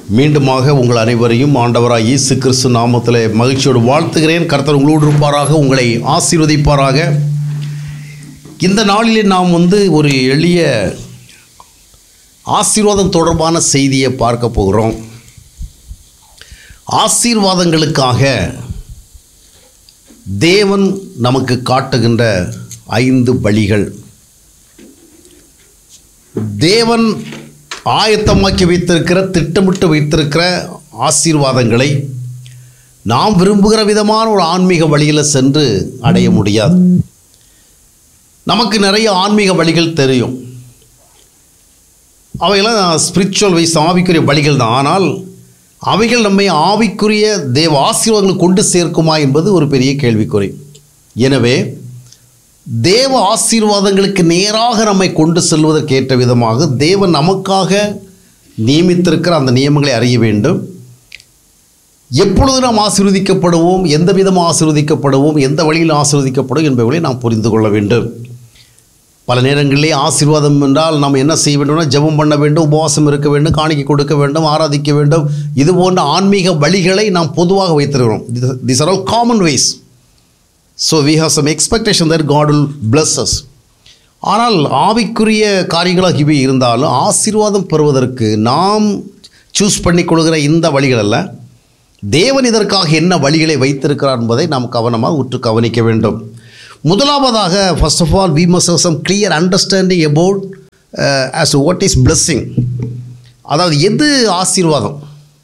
மீண்டுமாக உங்கள் அனைவரையும் ஆண்டவராக இயேசு கிறிஸ்து நாமத்தில் மகிழ்ச்சியோடு வாழ்த்துகிறேன் கர்த்தர் உங்களோடு இருப்பாராக உங்களை ஆசீர்வதிப்பாராக இந்த நாளிலே நாம் வந்து ஒரு எளிய ஆசீர்வாதம் தொடர்பான செய்தியை பார்க்க போகிறோம் ஆசீர்வாதங்களுக்காக தேவன் நமக்கு காட்டுகின்ற ஐந்து வழிகள் தேவன் ஆயத்தமாக்கி வைத்திருக்கிற திட்டமிட்டு வைத்திருக்கிற ஆசீர்வாதங்களை நாம் விரும்புகிற விதமான ஒரு ஆன்மீக வழியில் சென்று அடைய முடியாது நமக்கு நிறைய ஆன்மீக வழிகள் தெரியும் அவையெல்லாம் ஸ்பிரிச்சுவல் வைஸ் ஆவிக்குரிய வழிகள் தான் ஆனால் அவைகள் நம்மை ஆவிக்குரிய தேவ ஆசீர்வாதங்களை கொண்டு சேர்க்குமா என்பது ஒரு பெரிய கேள்விக்குறி எனவே தேவ ஆசீர்வாதங்களுக்கு நேராக நம்மை கொண்டு செல்வதற்கு ஏற்ற விதமாக தேவன் நமக்காக நியமித்திருக்கிற அந்த நியமங்களை அறிய வேண்டும் எப்பொழுது நாம் ஆசீர்வதிக்கப்படுவோம் எந்த விதமாக ஆசீர்வதிக்கப்படுவோம் எந்த வழியில் ஆசீர்வதிக்கப்படும் என்பவர்களை நாம் புரிந்து கொள்ள வேண்டும் பல நேரங்களிலே ஆசீர்வாதம் என்றால் நாம் என்ன செய்ய வேண்டும்னா ஜெபம் பண்ண வேண்டும் உபவாசம் இருக்க வேண்டும் காணிக்கை கொடுக்க வேண்டும் ஆராதிக்க வேண்டும் இது போன்ற ஆன்மீக வழிகளை நாம் பொதுவாக வைத்திருக்கிறோம் this are all common ways so we have some expectation that God will bless us ஆனால் ஆவிக்குரிய காரியங்களாக இவை இருந்தாலும் ஆசீர்வாதம் பெறுவதற்கு நாம் சூஸ் பண்ணிக்கொள்கிற இந்த வழிகளல்ல தேவன் இதற்காக என்ன வழிகளை வைத்திருக்கிறார் என்பதை நாம் கவனமாக உற்று கவனிக்க வேண்டும் முதலாவதாக first of all we must have some clear understanding about as what is blessing அதாவது எது ஆசீர்வாதம்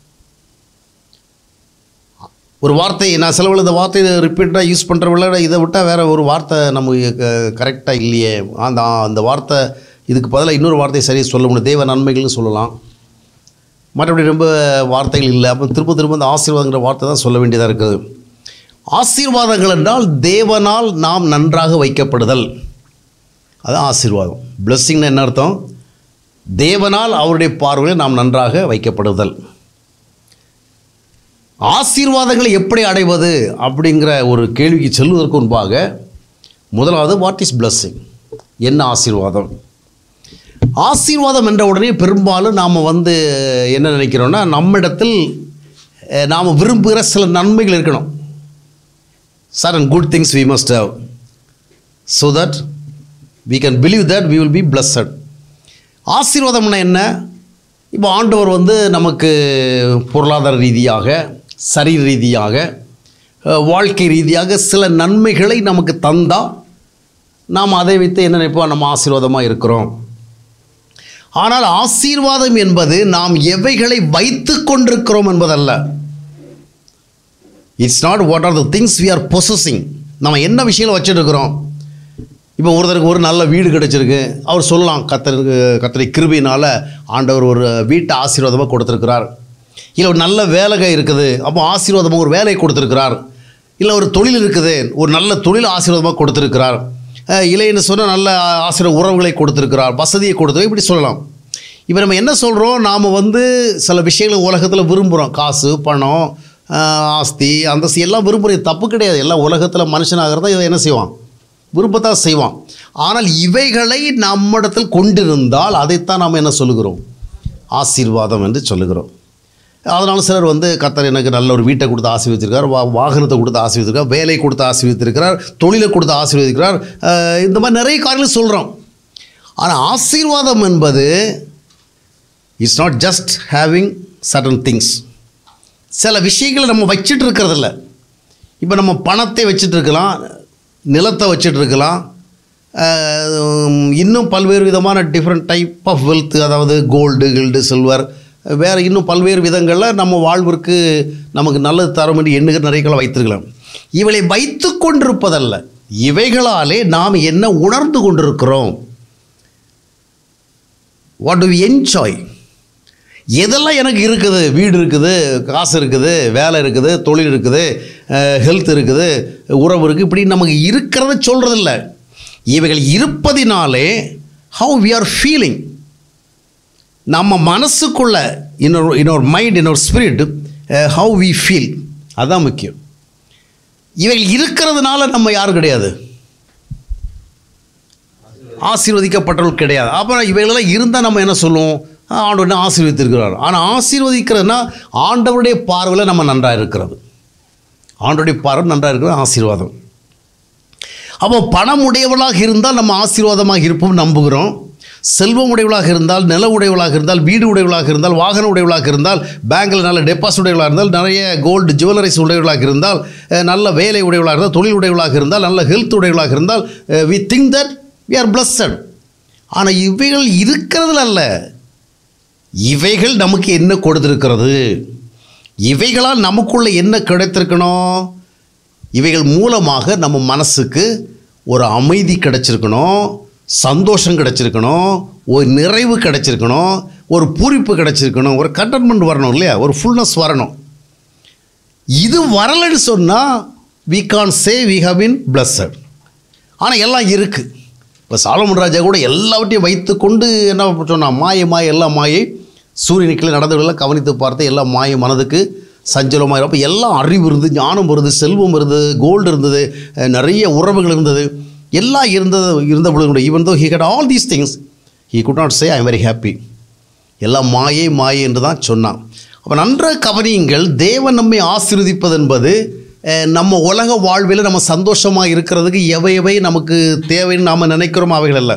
ஒரு வார்த்தை நான் சிலவில் இந்த வார்த்தையை ரிப்பீட்டாக யூஸ் பண்ணுறவில்ல இதை விட்டால் வேறு ஒரு வார்த்தை நமக்கு கரெக்டாக இல்லையே அந்த அந்த வார்த்தை இதுக்கு பதிலாக இன்னொரு வார்த்தையை சரியாக சொல்ல முடியும் தேவ நன்மைகள்னு சொல்லலாம் மற்றபடி ரொம்ப வார்த்தைகள் இல்லை அப்போ திரும்ப திரும்ப அந்த ஆசீர்வாதங்கிற வார்த்தை தான் சொல்ல வேண்டியதாக இருக்குது ஆசீர்வாதங்கள் என்றால் தேவனால் நாம் நன்றாக வைக்கப்படுதல் அதுதான் ஆசீர்வாதம் பிளஸ்ஸிங்னு என்ன அர்த்தம் தேவனால் அவருடைய பார்வையில் நாம் நன்றாக வைக்கப்படுதல் ஆசீர்வாதங்களை எப்படி அடைவது அப்படிங்கிற ஒரு கேள்விக்கு செல்வதற்கு முன்பாக முதலாவது வாட் இஸ் blessing என்ன ஆசீர்வாதம் ஆசீர்வாதம் என்ற உடனே பெரும்பாலும் நாம் வந்து என்ன நினைக்கிறோன்னா நம்மிடத்தில் அஹ், நாம் விரும்புகிற சில நன்மைகள் இருக்கணும் certain good things we must have so that we can believe that we will be blessed ஆசீர்வாதம்னா என்ன இப்போ ஆண்டவர் வந்து நமக்கு பொருளாதார ரீதியாக சரீர ரீதியாக அஹ், வாழ்க்கை ரீதியாக சில நன்மைகளை நமக்கு தந்தால் நாம் அதை வைத்து என்ன நினைப்போம் நம்ம ஆசீர்வாதமாக இருக்கிறோம் ஆனால் ஆசீர்வாதம் என்பது நாம் எவைகளை வைத்து கொண்டிருக்கிறோம் என்பதல்ல it's not what are the things we are possessing நம்ம என்ன விஷயங்களை வச்சுட்டு இருக்கிறோம் இப்போ ஒருத்தருக்கு ஒரு நல்ல வீடு கிடச்சிருக்கு அவர் சொல்லலாம் கத்தருக்கு கத்தரை கிருபினால் ஆண்டவர் ஒரு வீட்டை ஆசீர்வாதமாக கொடுத்துருக்கிறார் இல்லை ஒரு நல்ல வேலை இருக்குது அப்போ ஆசீர்வாதமாக ஒரு வேலையை கொடுத்துருக்கிறார் இல்லை ஒரு தொழில் இருக்குது ஒரு நல்ல தொழில் ஆசீர்வாதமாக கொடுத்துருக்கிறார் அஹ் இல்லைன்னு சொன்னால் நல்ல ஆசீர்வாத உறவுகளை கொடுத்துருக்கிறார் வசதியை கொடுத்து இப்படி சொல்லலாம் இப்போ நம்ம என்ன சொல்கிறோம் நாம் வந்து சில விஷயங்களை உலகத்தில் விரும்புகிறோம் காசு பணம் அஹ் ஆஸ்தி அந்தஸ்து எல்லாம் விரும்புகிறது தப்பு கிடையாது எல்லாம் உலகத்தில் மனுஷனாகிறத இதை என்ன செய்வான் விருப்பத்தான் செய்வான் ஆனால் இவைகளை நம்மிடத்தில் கொண்டிருந்தால் அதைத்தான் நாம் என்ன சொல்லுகிறோம் ஆசீர்வாதம் என்று சொல்லுகிறோம் அதனால் சிலர் வந்து கத்தர் எனக்கு நல்ல ஒரு வீட்டை கொடுத்து ஆசீர்வதிச்சிருக்கார் வா வாகனத்தை கொடுத்து ஆசீர்வதிச்சிருக்கார் வேலை கொடுத்து ஆசீர்வதித்திருக்கிறார் தொழிலை கொடுத்து ஆசீர்வதிக்கிறார் அஹ் இந்த மாதிரி நிறைய காரியங்கள் சொல்கிறோம் ஆனால் ஆசீர்வாதம் என்பது it's not just having sudden things சில விஷயங்களை நம்ம வச்சிட்டு இருக்கிறதில்ல இப்போ நம்ம பணத்தை வச்சுட்டு இருக்கலாம் நிலத்தை வச்சுட்டு இருக்கலாம் அஹ் இன்னும் பல்வேறு விதமான டிஃப்ரெண்ட் டைப் ஆஃப் வெல்த் அதாவது கோல்டு கில்டு சில்வர் வேறு இன்னும் பல்வேறு விதங்களில் நம்ம வாழ்விற்கு நமக்கு நல்லது தரும் என்று எண்ணுகிற நிறைய வைத்திருக்கலாம் இவளை வைத்து கொண்டிருப்பதல்ல இவைகளாலே நாம் என்ன உணர்ந்து கொண்டிருக்கிறோம் வாட் டு என்ஜாய் எதெல்லாம் எனக்கு இருக்குது வீடு இருக்குது காசு இருக்குது வேலை இருக்குது தொழில் இருக்குது ஹெல்த் இருக்குது உறவு இருக்குது இப்படி நமக்கு இருக்கிறத சொல்கிறதில்ல இவைகள் இருப்பதினாலே ஹவு வி ஆர் ஃபீலிங் நம்ம மனசுக்குள்ள இன்னொரு இன்னொரு மைண்ட் இன்னொரு ஸ்பிரிட் ஹவு வி ஃபீல் அதுதான் முக்கியம் இவைகள் இருக்கிறதுனால நம்ம யாரும் கிடையாது ஆசீர்வதிக்கப்பட்டவர்கள் கிடையாது அப்புறம் இவைகளெல்லாம் இருந்தால் நம்ம என்ன சொல்லுவோம் ஆண்டவர் ஆசீர்வதித்திருக்கிறார் ஆனால் ஆசீர்வதிக்கிறதுனா ஆண்டவருடைய பார்வையில் நம்ம நன்றாக இருக்கிறது ஆண்டவருடைய பார்வை நன்றாக இருக்கிறது ஆசீர்வாதம் அப்போ பணம் உடையவளாக இருந்தால் நம்ம ஆசீர்வாதமாக இருப்போம் நம்புகிறோம் செல்வம் உடையவளாக இருந்தால் நில உடையவளாக இருந்தால் வீடு உடையவளாக இருந்தால் வாகன உடையவளாக இருந்தால் பேங்கில் நல்ல டெபாசிட் உடையவளாக இருந்தால் நிறைய கோல்டு ஜுவல்லரிஸ் உடையவளாக இருந்தால் அஹ், நல்ல வேலை உடையவளாக இருந்தால் தொழில் உடையவளாக இருந்தால் நல்ல ஹெல்த் உடையவளாக இருந்தால் we think that we are blessed ஆனால் இவைகள் இருக்கிறதுல அல்ல இவைகள் நமக்கு என்ன கொடுத்திருக்கிறது இவைகளால் நமக்குள்ள என்ன கிடைத்திருக்கணும் இவைகள் மூலமாக நம்ம மனசுக்கு ஒரு அமைதி கிடைச்சிருக்கணும் சந்தோஷம் கிடைச்சிருக்கணும் ஒரு நிறைவு கிடைச்சிருக்கணும் ஒரு பூரிப்பு கிடைச்சிருக்கணும் ஒரு கண்டன்மெண்ட் வரணும் இல்லையா ஒரு ஃபுல்னஸ் வரணும் இது வரலைன்னு சொன்னால் we can say we have been blessed ஆனால் எல்லாம் இருக்குது இப்போ சாலமன் ராஜா கூட எல்லாவற்றையும் வைத்துக்கொண்டு என்ன சொன்னா மாயை மாய எல்லாம் மாயை சூரியனுக்குள்ள நடந்தவர்களெல்லாம் கவனித்து பார்த்து எல்லாம் மாய மனதுக்கு சஞ்சலமாக அப்போ எல்லாம் அறிவு இருந்தது ஞானம் இருந்தது செல்வம் இருந்தது கோல்டு இருந்தது அஹ் நிறைய உறவுகள் இருந்தது எல்லாம் இருந்தது இருந்த பொழுது கூட even though he had all these things he could not say I am very happy எல்லாம் மாயை மாயை என்று தான் சொன்னான் அப்போ நன்றாக கவனியுங்கள் தேவன் நம்மை ஆசீர்வதிப்பது என்பது அஹ், நம்ம உலக வாழ்வில் நம்ம சந்தோஷமாக இருக்கிறதுக்கு எவை எவை நமக்கு தேவைன்னு நாம் நினைக்கிறோமோ அவைகள் அல்ல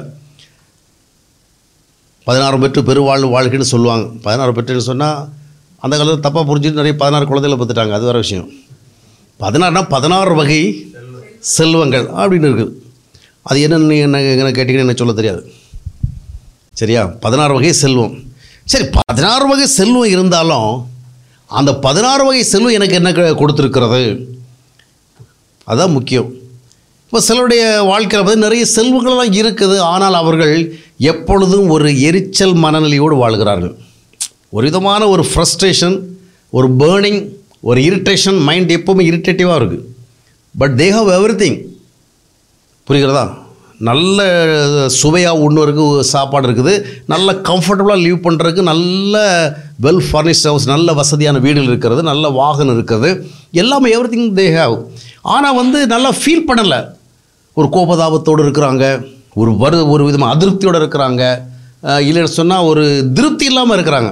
பதினாறு பெற்று பெருவாழ்வு வாழ்க்கைன்னு சொல்லுவாங்க பதினாறு பெற்றுன்னு சொன்னால் அந்த காலத்தில் தப்பாக புரிஞ்சுட்டு நிறைய பதினாறு குழந்தைகளை பார்த்துட்டாங்க அது வேறு விஷயம் பதினாறுனா பதினாறு வகை செல்வங்கள் அப்படின்னு இருக்குது அது என்னன்னு என்ன என்ன கேட்டிங்கன்னு எனக்கு சொல்ல தெரியாது சரியா பதினாறு வகை செல்வம் சரி பதினாறு வகை செல்வம் இருந்தாலும் அந்த பதினாறு வகை செல்வம் எனக்கு என்ன க- கொடுத்துருக்கிறது அதுதான் முக்கியம் இப்போ சிலருடைய வாழ்க்கையில் பார்த்து நிறைய செல்வங்களெல்லாம் இருக்குது ஆனால் அவர்கள் எப்பொழுதும் ஒரு எரிச்சல் மனநிலையோடு வாழ்கிறார்கள் ஒரு விதமான ஒரு ஃப்ரஸ்ட்ரேஷன் ஒரு பேர்னிங் ஒரு இரிட்டேஷன் மைண்ட் எப்போவுமே இரிட்டேட்டிவாக இருக்குது but they have everything புரிகிறதா நல்ல சுவையாக உண்ணுறதுக்கு சாப்பாடு இருக்குது நல்ல கம்ஃபர்டபுளாக லீவ் பண்ணுறதுக்கு நல்ல வெல் ஃபர்னிஷ்ட் ஹவுஸ் நல்ல வசதியான வீடுகள் இருக்கிறது நல்ல வாகனம் இருக்குது எல்லாமே எவ்ரி திங் தே ஹேவ் ஆனால் வந்து நல்லா ஃபீல் பண்ணலை ஒரு கோபதாபத்தோடு இருக்கிறாங்க ஒரு வரு ஒரு விதமாக அதிருப்தியோடு இருக்கிறாங்க அஹ் இல்லைன்னு சொன்னால் ஒரு திருப்தி இல்லாமல் இருக்கிறாங்க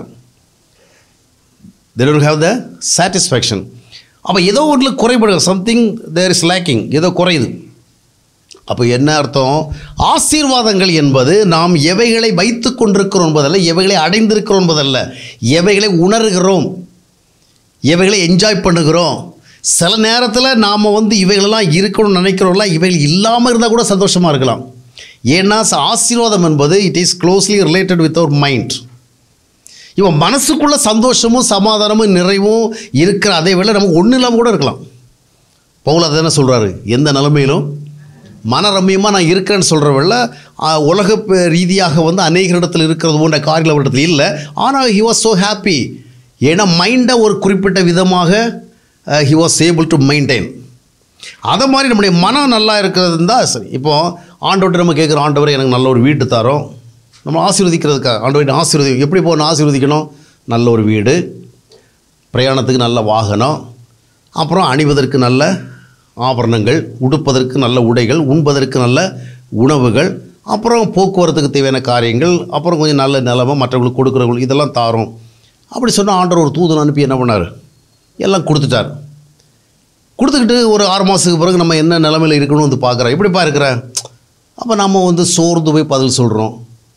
they don't have the satisfaction அப்போ ஏதோ ஒன்றில் குறைபடுது சம்திங் தேர் இஸ் லேக்கிங் ஏதோ குறையுது அப்போ என்ன அர்த்தம் ஆசீர்வாதங்கள் என்பது நாம் எவைகளை வைத்து கொண்டிருக்கிறோம் என்பதல்ல எவைகளை அடைந்திருக்கிறோம் என்பதல்ல எவைகளை உணர்கிறோம் எவைகளை என்ஜாய் பண்ணுகிறோம் சில நேரத்தில் நாம் வந்து இவைகளெல்லாம் இருக்கணும்னு நினைக்கிறோம்ல இவைகள் இல்லாமல் இருந்தால் கூட சந்தோஷமாக இருக்கலாம் ஏன்னா ஆசீர்வாதம் என்பது it is closely related with our mind இவன் மனசுக்குள்ள சந்தோஷமும் சமாதானமும் நிறைவும் இருக்கிற அதே வேளை நமக்கு ஒன்றும் இல்லாமல் கூட இருக்கலாம் பவுல் அதை தானே சொல்கிறாரு எந்த நிலைமையிலும் மனரம்யமாக நான் இருக்கிறேன்னு சொல்கிற வேளை உலக ப- ரீதியாக வந்து அநேகரிடத்தில் இருக்கிறது போன்ற காரியம் அவரிடத்தில் இல்லை ஆனால் ஹி வாஸ் ஸோ ஹாப்பி ஏன்னா மைண்டை ஒரு குறிப்பிட்ட விதமாக he was able to maintain அதை மாதிரி நம்முடைய மனம் நல்லா இருக்கிறது இருந்தால் சரி இப்போது ஆண்டவர்கிட்ட நம்ம கேட்குறோம் ஆண்டவரை எனக்கு நல்ல ஒரு வீட்டு தரோம் நம்ம ஆசீர்வதிக்கிறதுக்காக ஆண்டவர்கிட்ட ஆசீர்வதி எப்படி போகணும் ஆசீர்வதிக்கணும் நல்ல ஒரு வீடு பிரயாணத்துக்கு நல்ல வாகனம் அப்புறம் அணிவதற்கு நல்ல ஆபரணங்கள் உடுப்பதற்கு நல்ல உடைகள் உண்பதற்கு நல்ல உணவுகள் அப்புறம் போக்குவரத்துக்கு தேவையான காரியங்கள் அப்புறம் கொஞ்சம் நல்ல நிலமை மற்றவங்களுக்கு கொடுக்குறவங்களுக்கு இதெல்லாம் தாரோம் அப்படி சொன்னால் ஆண்டவர் ஒரு தூதன் அனுப்பி என்ன பண்ணார் எல்லாம் கொடுத்துட்டார் கொடுத்துக்கிட்டு ஒரு ஆறு மாதத்துக்கு பிறகு நம்ம என்ன நிலமையில் இருக்கணும் வந்து பார்க்குறோம் எப்படிப்பா இருக்கிற அப்போ நம்ம வந்து சோர்ந்து போய் பதில் சொல்கிறோம்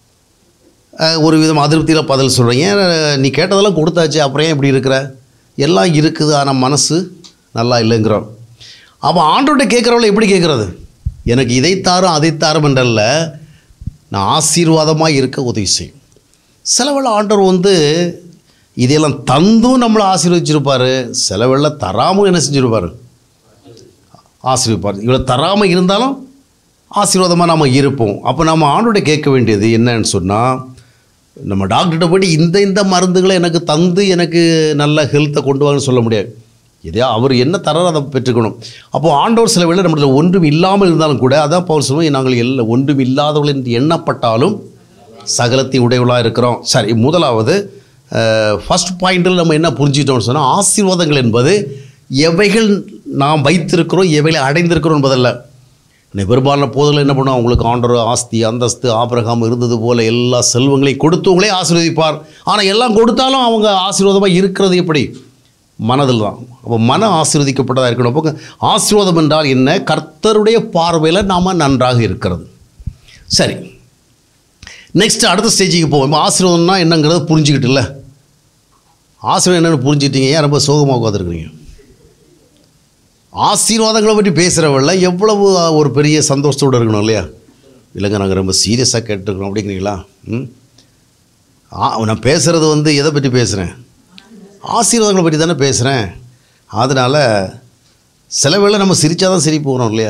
அஹ் ஒரு விதம் அதிருப்தியில் பதில் சொல்கிறேன் ஏன் நீ கேட்டதெல்லாம் கொடுத்தாச்சு அப்புறம் ஏன் இப்படி இருக்கிற எல்லாம் இருக்குது ஆனால் மனசு நல்லா இல்லைங்கிறோம் அப்போ ஆண்டோட்ட கேட்குறவள எப்படி கேட்குறது எனக்கு இதை தாரும் அதை தாரும் என்றல்ல நான் ஆசீர்வாதமாக இருக்க உதவி செய்யும் சிலவேளை ஆண்டவர் வந்து இதையெல்லாம் தந்தும் நம்மளை ஆசீர்வதிச்சிருப்பார் சிலவேளை தராமல் என்ன செஞ்சிருப்பார் ஆசீர்வதிப்பார் இவ்வளோ தராமல் இருந்தாலும் ஆசீர்வாதமாக நம்ம இருப்போம் அப்போ நம்ம ஆண்டோட கேட்க வேண்டியது என்னன்னு சொன்னால் நம்ம டாக்டர்கிட்ட போயிட்டு இந்த இந்த மருந்துகளை எனக்கு தந்து எனக்கு நல்ல ஹெல்த்தை கொண்டு வாங்கன்னு சொல்ல முடியாது இதே அவர் என்ன தராரோ அதை பெற்றுக்கணும் அப்போது ஆண்டவர் சில வேளை நம்மள ஒன்றும் இல்லாமல் இருந்தாலும் கூட அதான் பவுல் சொல்லுவோம் நாங்கள் எல்லாம் ஒன்றும் இல்லாதவர்கள் என்று எண்ணப்பட்டாலும் சகலத்தை உடையவளாக இருக்கிறோம் சரி முதலாவது ஃபர்ஸ்ட் பாயிண்டில் நம்ம என்ன புரிஞ்சுக்கிட்டோம்னு சொன்னால் ஆசீர்வாதங்கள் என்பது எவைகள் நாம் வைத்திருக்கிறோம் எவைகளை அடைந்திருக்கிறோம் என்பதல்ல இன்னைக்கு பெரும்பாலான போதில் என்ன பண்ணுவோம் அவங்களுக்கு ஆண்டர் ஆஸ்தி அந்தஸ்து ஆபிரகாம் இருந்தது போல எல்லா செல்வங்களையும் கொடுத்தவங்களே ஆசீர்வதிப்பார் ஆனால் எல்லாம் கொடுத்தாலும் அவங்க ஆசீர்வாதமாக இருக்கிறது எப்படி மனதில் தான் அப்போ மன ஆசீர்வதிக்கப்பட்டதாக இருக்கணும் அப்போ ஆசீர்வாதம் என்றால் என்ன கர்த்தருடைய பார்வையில் நாம் நன்றாக இருக்கிறது சரி நெக்ஸ்ட் அடுத்த ஸ்டேஜுக்கு போவோம் இப்போ ஆசீர்வாதம்னா என்னங்கிறத புரிஞ்சுக்கிட்டுல ஆசீர்வாதம் என்னென்னு புரிஞ்சுட்டீங்க ஏன் ரொம்ப சோகமாக உட்காந்துருக்குறீங்க ஆசீர்வாதங்களை பற்றி பேசுகிறவங்கள எவ்வளவு ஒரு பெரிய சந்தோஷத்தோடு இருக்கணும் இல்லையா இல்லைங்க நாங்கள் ரொம்ப சீரியஸாக கேட்டுருக்கோம் அப்படிங்கிறீங்களா ம் ஆ நான் பேசுகிறது வந்து எதை பற்றி பேசுகிறேன் ஆசீர்வாதங்களை பற்றி தானே பேசுகிறேன் அதனால் சில வேளை நம்ம சிரித்தா தான் சிரிப்பு வரும் இல்லையா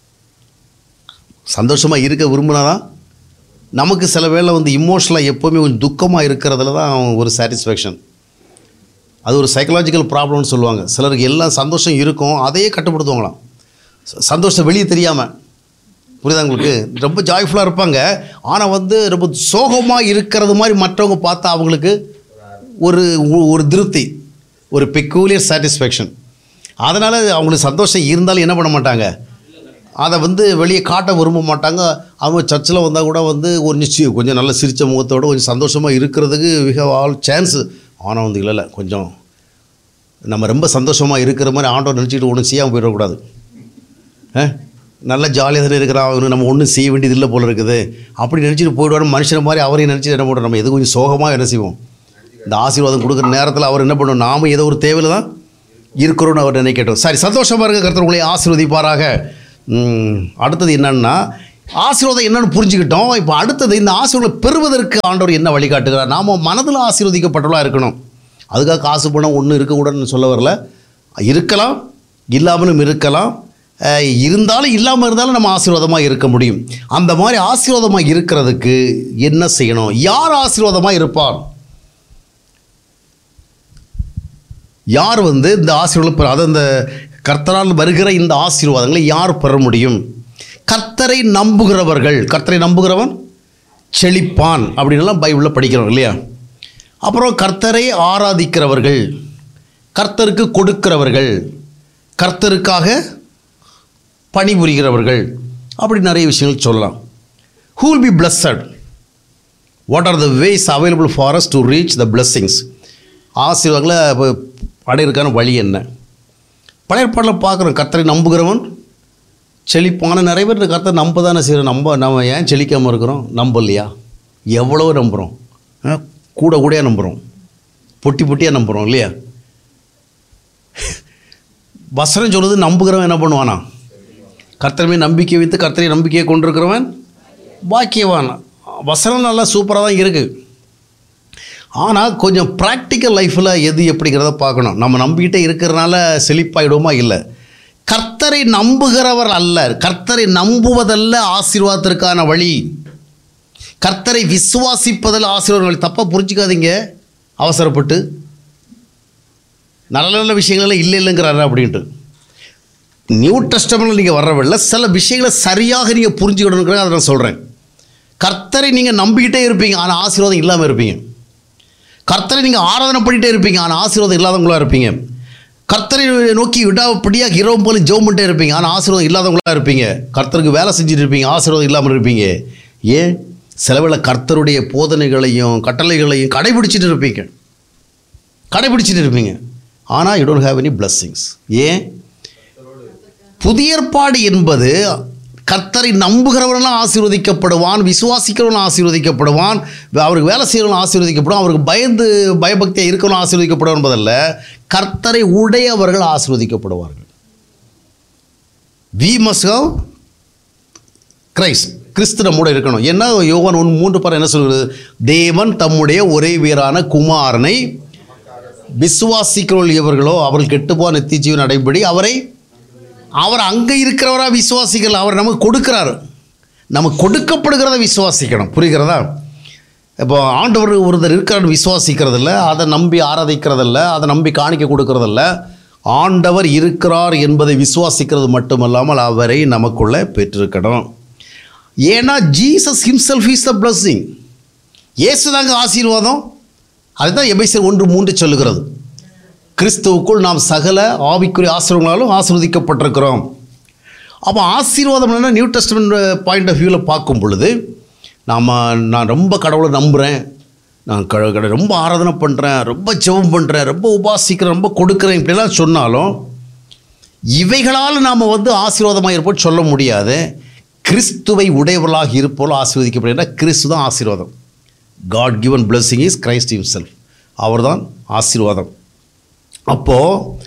சந்தோஷமாக இருக்க விரும்பினா தான் நமக்கு சில வேளை வந்து இமோஷனலாக எப்போவுமே கொஞ்சம் துக்கமாக இருக்கிறதுல தான் ஒரு சாட்டிஸ்ஃபேக்ஷன் அது ஒரு சைக்கலாஜிக்கல் ப்ராப்ளம்னு சொல்லுவாங்க சிலருக்கு எல்லாம் சந்தோஷம் இருக்கும் அதையே கட்டுப்படுத்துவாங்களாம் ச- சந்தோஷம் வெளியே தெரியாமல் புரியுதா உங்களுக்கு ரொம்ப ஜாய்ஃபுல்லாக இருப்பாங்க ஆனால் வந்து ரொம்ப சோகமாக இருக்கிறது மாதிரி மற்றவங்க பார்த்தா அவங்களுக்கு ஒரு ஒ- ஒரு திருப்தி ஒரு பெக்கூலியர் சாட்டிஸ்ஃபேக்ஷன் அதனால் அவங்களுக்கு சந்தோஷம் இருந்தாலும் என்ன பண்ண மாட்டாங்க அதை வந்து வெளியே காட்ட விரும்ப மாட்டாங்க அவங்க சர்ச்சில் வந்தால் கூட வந்து கொஞ்சம் சி கொஞ்சம் நல்ல சிரித்த முகத்தோட கொஞ்சம் சந்தோஷமாக இருக்கிறதுக்கு மிக ஆல் சான்ஸு ஆனால் வந்து இல்லை இல்லை கொஞ்சம் நம்ம ரொம்ப சந்தோஷமாக இருக்கிற மாதிரி ஆண்டவர் நினச்சிக்கிட்டு ஒன்றும் செய்யாமல் போயிடக்கூடாது ஆ நல்ல ஜாலியாக தானே இருக்கிறான் அவனுக்கு நம்ம ஒன்றும் செய்ய வேண்டியது இல்லை போல இருக்குது அப்படி நினச்சிட்டு போயிடுவாரு மனுஷனை மாதிரி அவரையும் நினச்சி என்ன பண்ணுறோம் நம்ம எது கொஞ்சம் சோகமாக என்ன செய்வோம் இந்த ஆசீர்வாதம் கொடுக்குற நேரத்தில் அவர் என்ன பண்ணுவோம் நாம ஏதோ ஒரு தேவையில் தான் இருக்கிறோன்னு அவர் நினைக்கட்டும் சரி சந்தோஷமாக இருக்க கருத்து உங்களை ஆசீர்வதிப்பாராக ம், அடுத்தது என்னன்னா ஆசீர்வாதம் என்னன்னு புரிஞ்சுக்கிட்டோம் இப்போ அடுத்தது இந்த ஆசீர்வாதம் பெறுவதற்கு ஆண்டவர் என்ன வழிகாட்டுகிறார் நாம் மனதில் ஆசீர்வதிக்கப்பட்டவளாக இருக்கணும் அதுக்காக காசு பணம் ஒன்றும் இருக்கக்கூடாதுன்னு சொல்ல வரல இருக்கலாம் இல்லாமலும் இருக்கலாம் அஹ், இருந்தாலும் இல்லாமல் இருந்தாலும் நம்ம ஆசீர்வாதமாக இருக்க முடியும் அந்த மாதிரி ஆசீர்வாதமாக இருக்கிறதுக்கு என்ன செய்யணும் யார் ஆசீர்வாதமாக இருப்பார் யார் வந்து இந்த ஆசீர்வாதம் பெற அது இந்த கர்த்தரால் வருகிற இந்த ஆசீர்வாதங்களை யார் பெற முடியும் கர்த்தரை நம்புகிறவர்கள் கர்த்தரை நம்புகிறவன் செழிப்பான் அப்படின்லாம் பைபிளில் படிக்கிறோம் இல்லையா அப்புறம் கர்த்தரை ஆராதிக்கிறவர்கள் கர்த்தருக்கு கொடுக்கிறவர்கள் கர்த்தருக்காக பணிபுரிகிறவர்கள் அப்படி நிறைய விஷயங்கள் சொல்லலாம் who will be blessed what are the ways available for us to reach the blessings ஆசீர்வாதங்களை இப்போ அடையிறதுக்கான வழி என்ன பழைய ஏற்பாட்டில் பார்க்குறோம் கர்த்தரை நம்புகிறவன் செழிப்பான நிறைய பேர் இந்த கர்த்தரை நம்ப தானே செய்கிறோம் நம்ப நம்ம ஏன் செழிக்காமல் இருக்கிறோம் நம்பலையா எவ்வளோ நம்புகிறோம் ஆ, கூட கூடயா நம்புகிறோம் பொட்டி பொட்டியாக நம்புகிறோம் இல்லையா வசனம் சொல்லுது நம்புகிறவன் என்ன பண்ணுவானா கர்த்தர் மேல் நம்பிக்கை வைத்து கர்த்தரை நம்பிக்கையை கொண்டிருக்கிறவன் பாக்கியவான் வசனம் நல்லா சூப்பராக தான் இருக்குது ஆனால் கொஞ்சம் ப்ராக்டிக்கல் லைஃப்பில் எது எப்படிங்கிறத பார்க்கணும் நம்ம நம்பிக்கிட்டே இருக்கிறனால செழிப்பாயிடுமா இல்லை கர்த்தரை நம்புகிறவர் அல்ல கர்த்தரை நம்புவதல்ல ஆசீர்வாதத்திற்கான வழி கர்த்தரை விசுவாசிப்பதில் ஆசீர்வாதம் வழி தப்பாக புரிஞ்சுக்காதீங்க அவசரப்பட்டு நல்ல நல்ல விஷயங்களெல்லாம் இல்லை இல்லைங்கிறாரு அப்படின்ட்டு நியூ டெஸ்டமெண்ட்டில் நீங்கள் வர்றவில்ல சில விஷயங்களை சரியாக நீங்கள் புரிஞ்சுக்கணுங்கிறத அதை நான் சொல்கிறேன் கர்த்தரை நீங்கள் நம்பிக்கிட்டே இருப்பீங்க ஆனால் ஆசீர்வாதம் இல்லாமல் இருப்பீங்க கர்த்தரை நீங்கள் ஆராதனை பண்ணிகிட்டே இருப்பீங்க ஆனால் ஆசீர்வாதம் இல்லாதவங்களா இருப்பீங்க கர்த்தரை நோக்கி விடாப்படியாக இரவும் போல ஜெபம் பண்ணிட்டே இருப்பீங்க ஆனால் ஆசீர்வாதம் இல்லாதவங்களா இருப்பீங்க கர்த்தருக்கு வேலை செஞ்சுட்டு இருப்பீங்க ஆசீர்வாதம் இல்லாமல் இருப்பீங்க ஏன் சிலவேளை கர்த்தருடைய போதனைகளையும் கட்டளைகளையும் கடைபிடிச்சிட்டு இருப்பீங்க கடைபிடிச்சிட்டு இருப்பீங்க ஆனால் you don't have any blessings ஏன் புதிய ஏற்பாடு என்பது கர்த்தரை நம்புகிறவரெல்லாம் ஆசீர்வதிக்கப்படுவான் விசுவாசிக்கிறவன் ஆசீர்வதிக்கப்படுவான் அவருக்கு வேலை செய்கிறவன் ஆசீர்வதிக்கப்படும் அவருக்கு பயந்து பயபக்தியாக இருக்கிறவன் ஆசீர்வதிக்கப்படுவான் என்பதல்ல கர்த்தரை உடையவர்கள் ஆசீர்வதிக்கப்படுவார்கள் வி மஸ்ட் ஹவ் கிரைஸ்ட் கிறிஸ்து நம்மோட இருக்கணும் ஏன்னா யோவான் ஒன்று மூன்று பாரு என்ன சொல்கிறது தேவன் தம்முடைய ஒரே வீரான குமாரனை விசுவாசிக்கிறவர்கள் எவர்களோ அவர்கள் கெட்டுப்போன நித்திய ஜீவன் அடைபடி அவரை அவர் அங்கே இருக்கிறவரா விசுவாசிக்கல அவர் நமக்கு கொடுக்குறாரு நமக்கு கொடுக்கப்படுகிறத விசுவாசிக்கணும் புரிகிறதா இப்போ ஆண்டவர் ஒருத்தர் இருக்கிறான்னு விசுவாசிக்கிறதில்ல அதை நம்பி ஆராதிக்கிறதில்ல அதை நம்பி காணிக்க கொடுக்கறதில்ல ஆண்டவர் இருக்கிறார் என்பதை விசுவாசிக்கிறது மட்டுமல்லாமல் அவரை நமக்குள்ளே பெற்றிருக்கணும் ஏன்னா Jesus himself is the blessing இயேசு தாங்க ஆசீர்வாதம் அதுதான் எபேசியர் ஒன்று மூன்று சொல்லுகிறது கிறிஸ்துவுக்குள் நாம் சகல ஆவிக்குரிய ஆசீர்வாதங்களாலும் ஆசீர்வதிக்கப்பட்டிருக்கிறோம் அப்போ ஆசீர்வாதம் என்ன நியூ டெஸ்ட்மெண்ட் பாயிண்ட் ஆஃப் வியூவில் பார்க்கும் பொழுது நாம் நான் ரொம்ப கடவுளை நம்புகிறேன் நான் க க- ரொம்ப ஆராதனை பண்ணுறேன் ரொம்ப ஜெபம் பண்ணுறேன் ரொம்ப உபாசிக்கிறேன் ரொம்ப கொடுக்குறேன் இப்படிலாம் சொன்னாலும் இவைகளால் நாம் வந்து ஆசீர்வாதமாக இருப்போம் சொல்ல முடியாது கிறிஸ்துவை உடையவர்களாக இருப்போல் ஆசீர்வதிக்கப்படுகிற கிறிஸ்து தான் ஆசீர்வாதம் God given blessing is Christ himself அவர்தான் ஆசீர்வாதம் அப்போது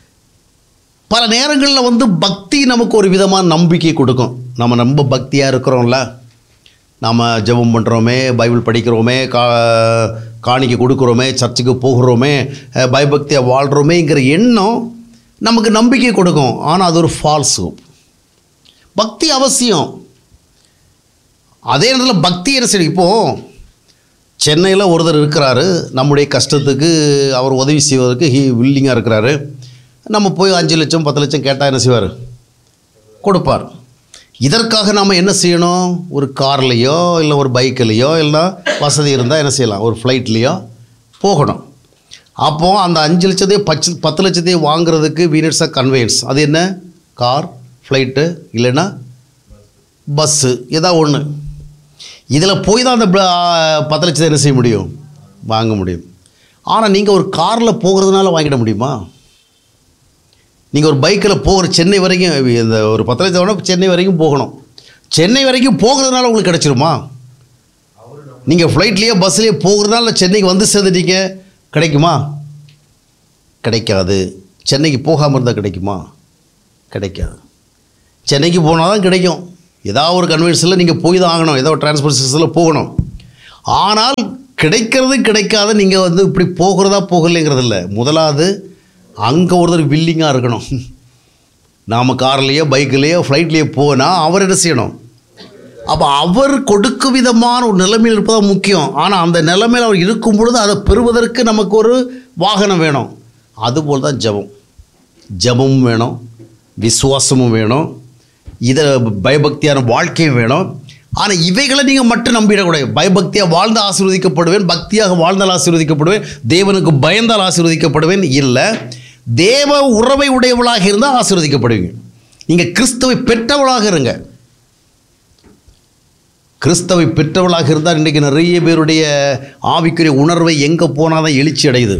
பல நேரங்களில் வந்து பக்தி நமக்கு ஒரு விதமான நம்பிக்கை கொடுக்கும் நம்ம ரொம்ப பக்தியாக இருக்கிறோம்ல நாம் ஜெபம் பண்ணுறோமே பைபிள் படிக்கிறோமே கா காணிக்கை கொடுக்குறோமே சர்ச்சுக்கு போகிறோமே அஹ், பயபக்தியாக வாழ்கிறோமேங்கிற எண்ணம் நமக்கு நம்பிக்கை கொடுக்கும் ஆனால் அது ஒரு ஃபால்ஸ் பக்தி அவசியம் அதே நேரத்தில் பக்தி என்ன செய்யும் இப்போது சென்னையில் ஒருத்தர் இருக்கிறாரு நம்முடைய கஷ்டத்துக்கு அவர் உதவி செய்வதற்கு ஹீ வில்லிங்காக இருக்கிறாரு நம்ம போய் அஞ்சு லட்சம் பத்து லட்சம் கேட்டால் என்ன செய்வார் கொடுப்பார் இதற்காக நாம் என்ன செய்யணும் ஒரு கார்லேயோ இல்லை ஒரு பைக்கிலேயோ இல்லை வசதி இருந்தால் என்ன செய்யலாம் ஒரு ஃப்ளைட்லேயோ போகணும் அப்போது அந்த அஞ்சு லட்சத்தையும் பச்சு பத்து லட்சத்தையும் வாங்குறதுக்கு வீனட்ஸ் கன்வெயன்ஸ் அது என்ன கார் ஃப்ளைட்டு இல்லைன்னா பஸ்ஸு ஏதாவது ஒன்று இதில் போய் தான் அந்த ப- பத்து லட்சத்தை என்ன செய்ய முடியும் வாங்க முடியும் ஆனால் நீங்கள் ஒரு காரில் போகிறதுனால வாங்கிட முடியுமா நீங்கள் ஒரு பைக்கில் போகிற சென்னை வரைக்கும் இந்த ஒரு பத்து லட்சம் வேணால் சென்னை வரைக்கும் போகணும் சென்னை வரைக்கும் போகிறதுனால உங்களுக்கு கிடச்சிருமா நீங்கள் ஃப்ளைட்லேயோ பஸ்லேயோ போகிறதுனால சென்னைக்கு வந்து சேர்ந்துட்டீங்க கிடைக்குமா கிடைக்காது சென்னைக்கு போகாமல் இருந்தால் கிடைக்குமா கிடைக்காது சென்னைக்கு போனால் தான் கிடைக்கும் ஏதாவது ஒரு கன்வென்ஷனில் நீங்கள் போய் தான் ஆகணும் ஏதோ ஒரு டிரான்ஸ்போர்ட் சிஸ்டத்தில் போகணும் ஆனால் கிடைக்கிறது கிடைக்காத நீங்கள் வந்து இப்படி போகிறதா போகலைங்கிறது இல்லை முதலாவது அங்கே ஒருத்தர் வில்லிங்காக இருக்கணும் நாம் கார்லேயோ பைக்லேயோ ஃப்ளைட்லேயோ போனால் அவர் என்ன செய்யணும் அப்போ அவர் கொடுக்கும் விதமான ஒரு நிலைமையில் இருப்பது முக்கியம் ஆனால் அந்த நிலைமையில் அவர் இருக்கும் பொழுது அதை பெறுவதற்கு நமக்கு ஒரு வாகனம் வேணும் அதுபோல் தான் ஜெபம் ஜெபமும் வேணும் விசுவாசமும் வேணும் இதை பயபக்தியான வாழ்க்கையும் வேணும் ஆனால் இவைகளை நீங்கள் மட்டும் நம்பிடக்கூடாது பயபக்தியாக வாழ்ந்து ஆசீர்வதிக்கப்படுவேன் பக்தியாக வாழ்ந்தால் ஆசீர்வதிக்கப்படுவேன் தேவனுக்கு பயந்தால் ஆசீர்வதிக்கப்படுவேன் இல்லை தேவ உறவை உடையவளாக இருந்தால் ஆசீர்வதிக்கப்படுவீங்க நீங்கள் கிறிஸ்துவை பெற்றவளாக இருங்க கிறிஸ்தவை பெற்றவளாக இருந்தால் இன்றைக்கி நிறைய பேருடைய ஆவிக்குரிய உணர்வை எங்கே போனால் தான் எழுச்சி அடையுது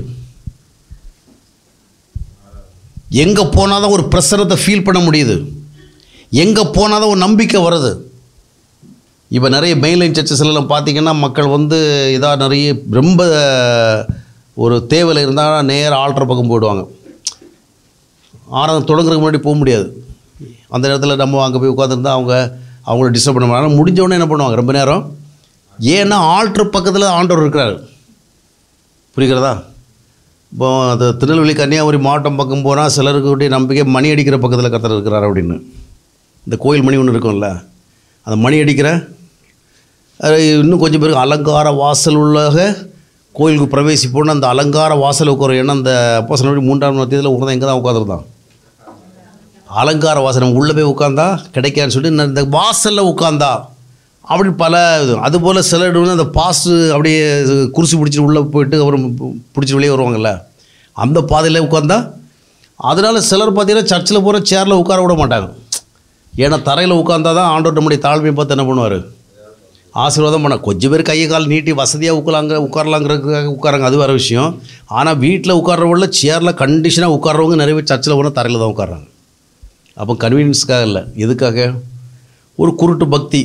எங்கே போனால் தான் ஒரு பிரசரத்தை ஃபீல் பண்ண முடியுது எங்கே போனால் தான் ஒரு நம்பிக்கை வருது இப்போ நிறைய மெயின்லைன் சர்ச்சஸ்லாம் பார்த்தீங்கன்னா மக்கள் வந்து இதாக நிறைய ரொம்ப ஒரு தேவையில் இருந்தால் நேராக ஆல்ட்ரு பக்கம் போயிடுவாங்க ஆராதனை தொடங்குறதுக்கு முன்னாடி போக முடியாது அந்த நேரத்தில் நம்ம அங்கே போய் உட்காந்துருந்தா அவங்க அவங்கள டிஸ்டர்ப் பண்ண மாட்டாங்க முடிஞ்ச உடனே என்ன பண்ணுவாங்க ரொம்ப நேரம் ஏன்னா ஆல்ட்ரு பக்கத்தில் ஆண்டவர் இருக்கிறாரு புரிகிறதா இப்போ அது திருநெல்வேலி கன்னியாகுமரி மாவட்டம் பக்கம் போனால் சிலருக்கு நம்பிக்கை மணி அடிக்கிற பக்கத்தில் கத்தர் இருக்கிறார் அப்படின்னு இந்த கோயில் மணி ஒன்று இருக்கும்ல அந்த மணி அடிக்கிற அது இன்னும் கொஞ்சம் பேருக்கு அலங்கார வாசல் உள்ளாக கோயிலுக்கு பிரவேசிப்போன்னு அந்த அலங்கார வாசல் உட்கார ஏன்னா அந்த அப்போ சொன்ன மூன்றாம் மத்தியத்தில் உட்காந்து எங்கே தான் உட்காந்துருந்தான் அலங்கார வாசல் நம்ம உள்ளே போய் உட்காந்தா கிடைக்காதுன்னு சொல்லிட்டு நான் இந்த வாசலில் உட்காந்தா அப்படி பல இது அதுபோல் சில இடத்துல அந்த பாஸ்ட்டு அப்படியே குருசி பிடிச்சிட்டு உள்ளே போயிட்டு அப்புறம் பிடிச்சி வெளியே வருவாங்கல்ல அந்த பாதையில் உட்காந்தா அதனால சிலர் பார்த்தீங்கன்னா சர்ச்சில் போகிற சேரில் உட்கார விட மாட்டாங்க ஏன்னா தரையில் உட்காந்தா தான் ஆண்டோர் நம்முடைய தாழ்மையை பார்த்து என்ன பண்ணுவார் ஆசீர்வாதம் பண்ண கொஞ்சம் பேர் கையை கால் நீட்டி வசதியாக உட்காலாங்க உட்காரலாங்கிறதுக்காக உட்காராங்க அது வேறு விஷயம் ஆனால் வீட்டில் உட்கார்றவங்கள சேரில் கண்டிஷனாக உட்கார்றவங்க நிறைய பேர் சர்ச்சில் போனால் தரையில் தான் உட்கார்றாங்க அப்போ கன்வீனியன்ஸ்க்காக இல்லை எதுக்காக ஒரு குருட்டு பக்தி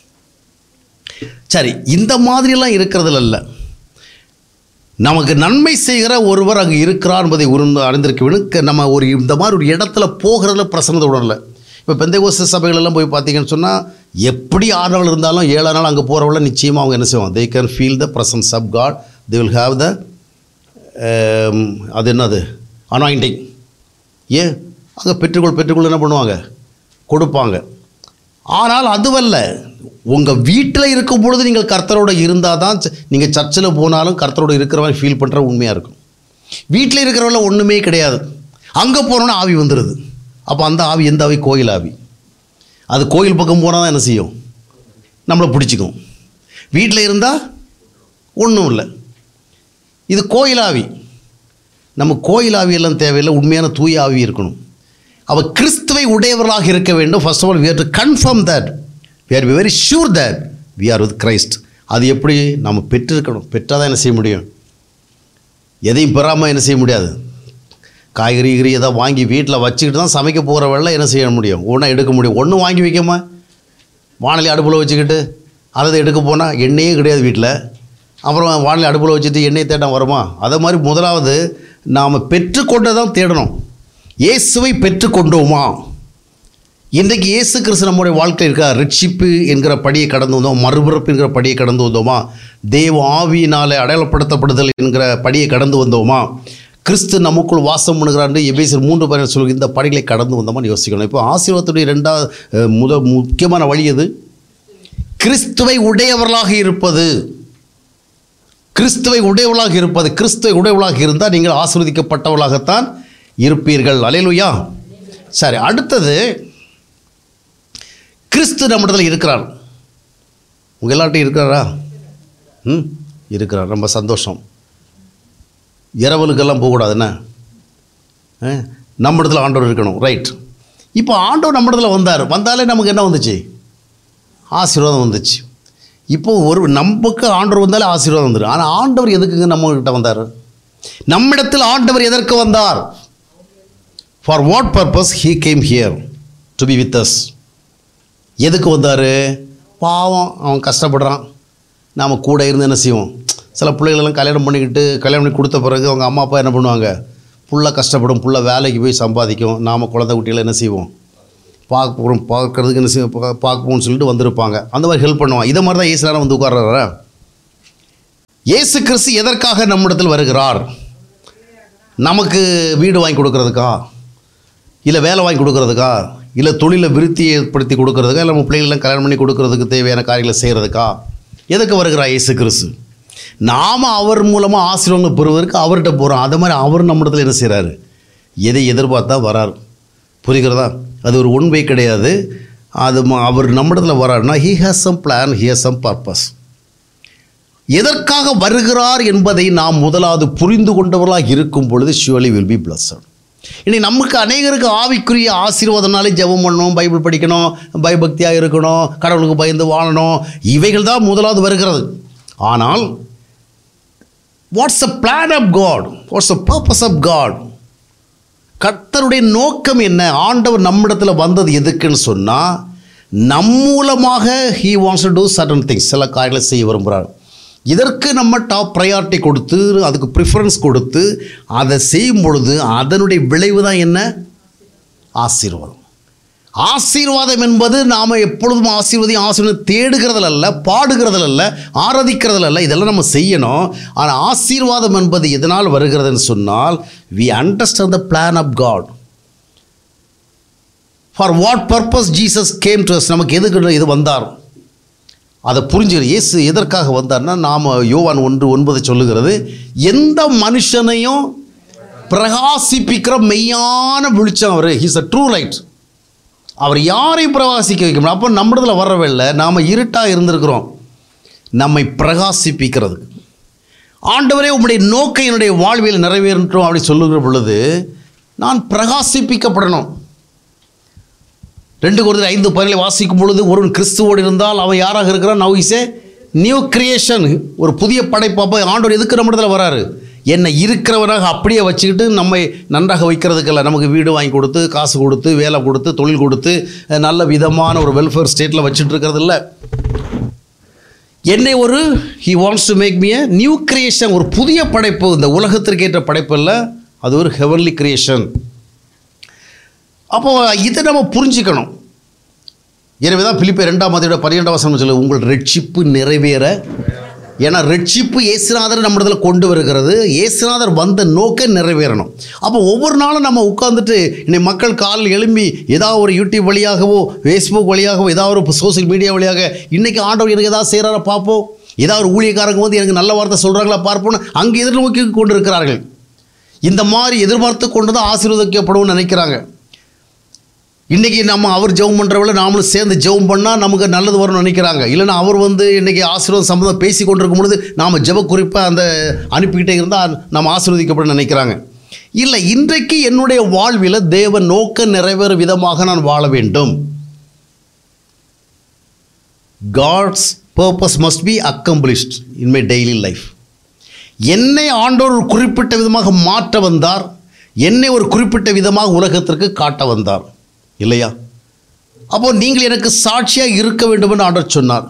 சரி இந்த மாதிரியெல்லாம் இருக்கிறதுல இல்லை நமக்கு நன்மை செய்கிற ஒருவர் அங்கே இருக்கிறார் என்பதை உணர்ந்து அறிந்திருக்க வேண்டும் க- நம்ம ஒரு இந்த மாதிரி ஒரு இடத்துல போகிறதுல பிரசன்னத்தை உணரல இப்போ பெந்தைகோச சபைகளெல்லாம் போய் பார்த்தீங்கன்னு சொன்னால் எப்படி ஆறு நாள் இருந்தாலும் ஏழு நாள் அங்கே போகிறவங்கள நிச்சயமாக அவங்க என்ன செய்வாங்க they can feel the presence of God they will have the அது என்னது அனாயிண்டிங் ஏன் அங்கே பெற்றுக்கொள் பெற்றுக்கொள் என்ன பண்ணுவாங்க கொடுப்பாங்க ஆனால் அதுவல்ல உங்கள் வீட்டில் இருக்கும் பொழுது நீங்கள் கர்த்தரோட இருந்தால் தான் நீங்கள் சர்ச்சில் போனாலும் கர்த்தரோட இருக்கிற மாதிரி ஃபீல் பண்ணுற உண்மையாக இருக்கும் வீட்டில் இருக்கிறவங்கள ஒன்றுமே கிடையாது அங்கே போனோன்னா ஆவி வந்துடுது அப்போ அந்த ஆவி எந்த ஆவி கோயில் ஆவி அது கோயில் பக்கம் போனால் தான் என்ன செய்யும் நம்மளை பிடிச்சிக்கும் வீட்டில் இருந்தால் ஒன்றும் இல்லை இது கோயில் ஆவி நம்ம கோயில் ஆவியெல்லாம் தேவையில்லை உண்மையான தூய ஆவி இருக்கணும் அவ கிறிஸ்துவை உடையவர்களாக இருக்க வேண்டும் first of all we have to confirm that we are very sure that we are with Christ அது எப்படி நம்ம பெற்றிருக்கணும் பெற்றால் தான் என்ன செய்ய முடியும் எதையும் பெறாமல் என்ன செய்ய முடியாது காய்கறி கீரி எதாவது வாங்கி வீட்டில் வச்சுக்கிட்டு தான் சமைக்க போகிற வேலை என்ன செய்ய முடியும் ஒன்றா எடுக்க முடியும் ஒன்றும் வாங்கி வைக்காம வானொலி அடுப்பில் வச்சுக்கிட்டு அதை எடுக்க போனால் எண்ணெயே கிடையாது வீட்டில் அப்புறம் வானொலி அடுப்பில் வச்சுட்டு எண்ணெய் தேட்டம் வருமா அதை மாதிரி முதலாவது நாம் பெற்றுக்கொண்டதை தான் தேடணும் இயேசுவை பெற்றுக்கொண்டோமா இன்றைக்கு இயேசு கிறிஸ்து நம்முடைய வாழ்க்கையில் இருக்கா ரிட்ஷிப்பு என்கிற படியை கடந்து வந்தோம் மறுபிறப்பு என்கிற படியை கடந்து வந்தோமா தேவ ஆவியினாலே அடையாளப்படுத்தப்படுதல் என்கிற படியை கடந்து வந்தோமா கிறிஸ்து நமக்குள் வாசம் பண்ணுகிறான்னு எபேசர் மூன்று பேர் சொல்லி இந்த படிகளை கடந்து வந்தோமான்னு யோசிக்கணும் இப்போ ஆசீர்வாதத்துடைய ரெண்டாவது அஹ், முத முக்கியமான வழி எது கிறிஸ்துவை உடையவர்களாக இருப்பது கிறிஸ்துவை உடையவளாக இருப்பது கிறிஸ்துவை உடையவளாக இருந்தால் நீங்கள் ஆசீர்வதிக்கப்பட்டவளாகத்தான் இருப்பீர்கள் அலையலுயா சரி அடுத்தது கிறிஸ்து நம்மிடத்தில் இருக்கிறார் உங்கள் எல்லார்ட்டையும் இருக்கிறாரா ம் இருக்கிறார் ரொம்ப சந்தோஷம் இரவலுக்கெல்லாம் போகக்கூடாது என்ன ஆ, நம்ம இடத்துல ஆண்டவர் இருக்கணும் ரைட் இப்போ ஆண்டவர் நம்ம இடத்துல வந்தார் வந்தாலே நமக்கு என்ன வந்துச்சு ஆசீர்வாதம் வந்துச்சு இப்போ ஒரு நமக்கு ஆண்டவர் வந்தாலே ஆசீர்வாதம் வந்துடும் ஆனால் ஆண்டவர் எதுக்குங்க நம்ம கிட்ட வந்தார் நம்மிடத்தில் ஆண்டவர் எதற்கு வந்தார் for what purpose he came here to be with us எதுக்கு வந்தார் பாவம் அவன் கஷ்டப்படுறான் நாம் கூட இருந்து என்ன செய்வோம் சில பிள்ளைகளெல்லாம் கல்யாணம் பண்ணிக்கிட்டு கல்யாணம் பண்ணி கொடுத்த பிறகு அவங்க அம்மா அப்பா என்ன பண்ணுவாங்க புள்ள கஷ்டப்படும் புள்ள வேலைக்கு போய் சம்பாதிக்கும் நாம் குழந்தை குட்டிகளை என்ன செய்வோம் பார்க்க போகிறோம் பார்க்கறதுக்கு என்ன செய்ய பார்க்க போகணும்னு சொல்லிட்டு வந்திருப்பாங்க அந்த மாதிரி ஹெல்ப் பண்ணுவான் இதை மாதிரி தான் ஏசுனாலும் வந்து உட்கார்றாரா இயேசு கிறிஸ்து எதற்காக நம்மிடத்தில் வருகிறார் நமக்கு வீடு வாங்கி கொடுக்கறதுக்கா இல்லை வேலை வாங்கி கொடுக்கறதுக்கா இல்லை தொழிலை விருத்தி ஏற்படுத்தி கொடுக்கறதுக்கா இல்லை நம்ம பிள்ளைகளெல்லாம் கல்யாணம் பண்ணி கொடுக்கறதுக்கு தேவையான காரியங்களை செய்கிறதுக்கா எதுக்கு வருகிறார் இயேசு கிறிஸ்து நாம் அவர் மூலமாக ஆசீர்வாதம் பெறுவதற்கு அவர்கிட்ட போகிறோம் அது மாதிரி அவர் நம்மிடத்தில் என்ன செய்கிறாரு எதை எதிர்பார்த்தா வரார் புரிகிறதா அது ஒரு ஒன் வே கிடையாது அது ம- அவர் நம்மிடத்தில் வராருன்னா he has some plan he has some purpose எதற்காக வருகிறார் என்பதை நாம் முதலாவது புரிந்து கொண்டவர்களாக இருக்கும் பொழுது ஷுவலி வில் பி பிளஸட் இனி நமக்கு அநேகருக்கு ஆவிக்குரிய ஆசீர்வாதம்னாலே ஜெபம் பண்ணணும் பைபிள் படிக்கணும் பயபக்தியாக இருக்கணும் கடவுளுக்கு பயந்து வாழணும் இவைகள் தான் முதலாவது வருகிறது ஆனால் what's a plan of God what's a purpose of God கர்த்தருடைய நோக்கம் என்ன ஆண்டவர் நம்மிடத்தில் வந்தது எதுக்குன்னு சொன்னால் நம் மூலமாக he wants to do certain things சில காரியங்களை செய்ய விரும்புகிறார் இதற்கு நம்ம டாப் ப்ரையாரிட்டி கொடுத்து அதுக்கு ப்ரிஃபரன்ஸ் கொடுத்து அதை செய்யும் பொழுது அதனுடைய விளைவு தான் என்ன ஆசீர்வாதம் ஆசீர்வாதம் என்பது நாம் எப்பொழுதும் ஆசீர்வதி ஆசீர்வாதம் தேடுகிறதில் அல்ல பாடுகிறதில் அல்ல ஆராதிக்கிறதில் அல்ல இதெல்லாம் நம்ம செய்யணும் ஆனால் ஆசீர்வாதம் என்பது எதனால் வருகிறதுன்னு சொன்னால் we understand the plan of God for what purpose Jesus came to நமக்கு எதுக்கு இது வந்தார் அதை புரிஞ்சுக்கிற இயேசு எதற்காக வந்தார்னா நாம் யோவான் ஒன்று ஒன்பது சொல்லுகிறது எந்த மனுஷனையும் பிரகாசிப்பிக்கிற மெய்யான வெளிச்சம் அவர் ஹீஸ் அ ட்ரூ லைட் அவர் யாரையும் பிரகாசிக்க வைக்க முடியும் அப்போ நம்மளதில் வரவில்லை நாம் இருட்டாக இருந்திருக்கிறோம் நம்மை பிரகாசிப்பிக்கிறதுக்கு ஆண்டவரே உம்முடைய நோக்கம் என்னுடைய வாழ்வியல் நிறைவேறட்டும் அப்படி சொல்லுகிற பொழுது நான் பிரகாசிப்பிக்கப்படணும் ரெண்டு குருது ஐந்து பதினேழு வாசிக்கும் பொழுது ஒருவன் கிறிஸ்துவோடு இருந்தால் அவன் யாராக இருக்கிறான் now is a new creation ஒரு புதிய படைப்பு அப்போ ஆண்டவர் எதுக்கு நம்ம இடத்துல வராரு என்னை இருக்கிறவனாக அப்படியே வச்சுக்கிட்டு நம்மை நன்றாக வைக்கிறதுக்கல்ல நமக்கு வீடு வாங்கி கொடுத்து காசு கொடுத்து வேலை கொடுத்து தொழில் கொடுத்து அஹ், நல்ல விதமான ஒரு வெல்ஃபேர் ஸ்டேட்டில் வச்சுட்டு இருக்கிறது இல்லை என்னை ஒரு he wants to make me a new creation ஒரு புதிய படைப்பு இந்த உலகத்திற்கு ஏற்ற படைப்பு இல்லை அது ஒரு ஹெவன்லி கிரியேஷன் அப்போ இதை நம்ம புரிஞ்சுக்கணும் எனவே தான் பிலிப்பை ரெண்டாம் மதியோட பன்னிரெண்டாம் வசனம் சொல்லு உங்கள் ரட்சிப்பு நிறைவேற ஏன்னா ரட்சிப்பு இயேசுநாதர் நம்ம இடத்துல கொண்டு வருகிறது இயேசுநாதர் வந்த நோக்கம் நிறைவேறணும் அப்போ ஒவ்வொரு நாளும் நம்ம உட்காந்துட்டு இன்னைக்கு மக்கள் காலில் எழும்பி ஏதாவது ஒரு யூடியூப் வழியாகவோ ஃபேஸ்புக் வழியாகவோ ஏதாவது ஒரு சோஷியல் மீடியா வழியாக இன்றைக்கி ஆண்டவர் எனக்கு ஏதாவது செய்கிறாரா பார்ப்போம் ஏதாவது ஒரு ஊழியக்காரங்க வந்து எனக்கு நல்ல வார்த்தை சொல்கிறாங்களா பார்ப்போம்னு அங்கே எதிர்நோக்கி கொண்டு இருக்கிறார்கள் இந்த மாதிரி எதிர்பார்த்து கொண்டு தான் ஆசீர்வதிக்கப்படும்னு நினைக்கிறாங்க இன்றைக்கி நம்ம அவர் ஜெபம் பண்ணுறவள நாமளும் சேர்ந்து ஜெபம் பண்ணால் நமக்கு நல்லது வரும்னு நினைக்கிறாங்க இல்லைன்னா அவர் வந்து இன்றைக்கி ஆசீர்வாதம் சம்மந்தம் பேசி கொண்டிருக்கும் பொழுது நாம் ஜெப குறிப்பை அந்த அனுப்பிக்கிட்டே இருந்தால் நம்ம ஆசீர்வதிக்கப்படும் நினைக்கிறாங்க இல்லை இன்றைக்கு என்னுடைய வாழ்வில் தேவ நோக்க நிறைவேறும் விதமாக நான் வாழ வேண்டும் God's purpose must be accomplished in my daily life என்னை ஆண்டோர் ஒரு குறிப்பிட்ட விதமாக மாற்ற வந்தார் என்னை ஒரு குறிப்பிட்ட விதமாக உலகத்திற்கு காட்ட வந்தார் இல்லையா அப்போ நீங்கள் எனக்கு சாட்சியாக இருக்க வேண்டும் என்று ஆண்டவர் சொன்னார்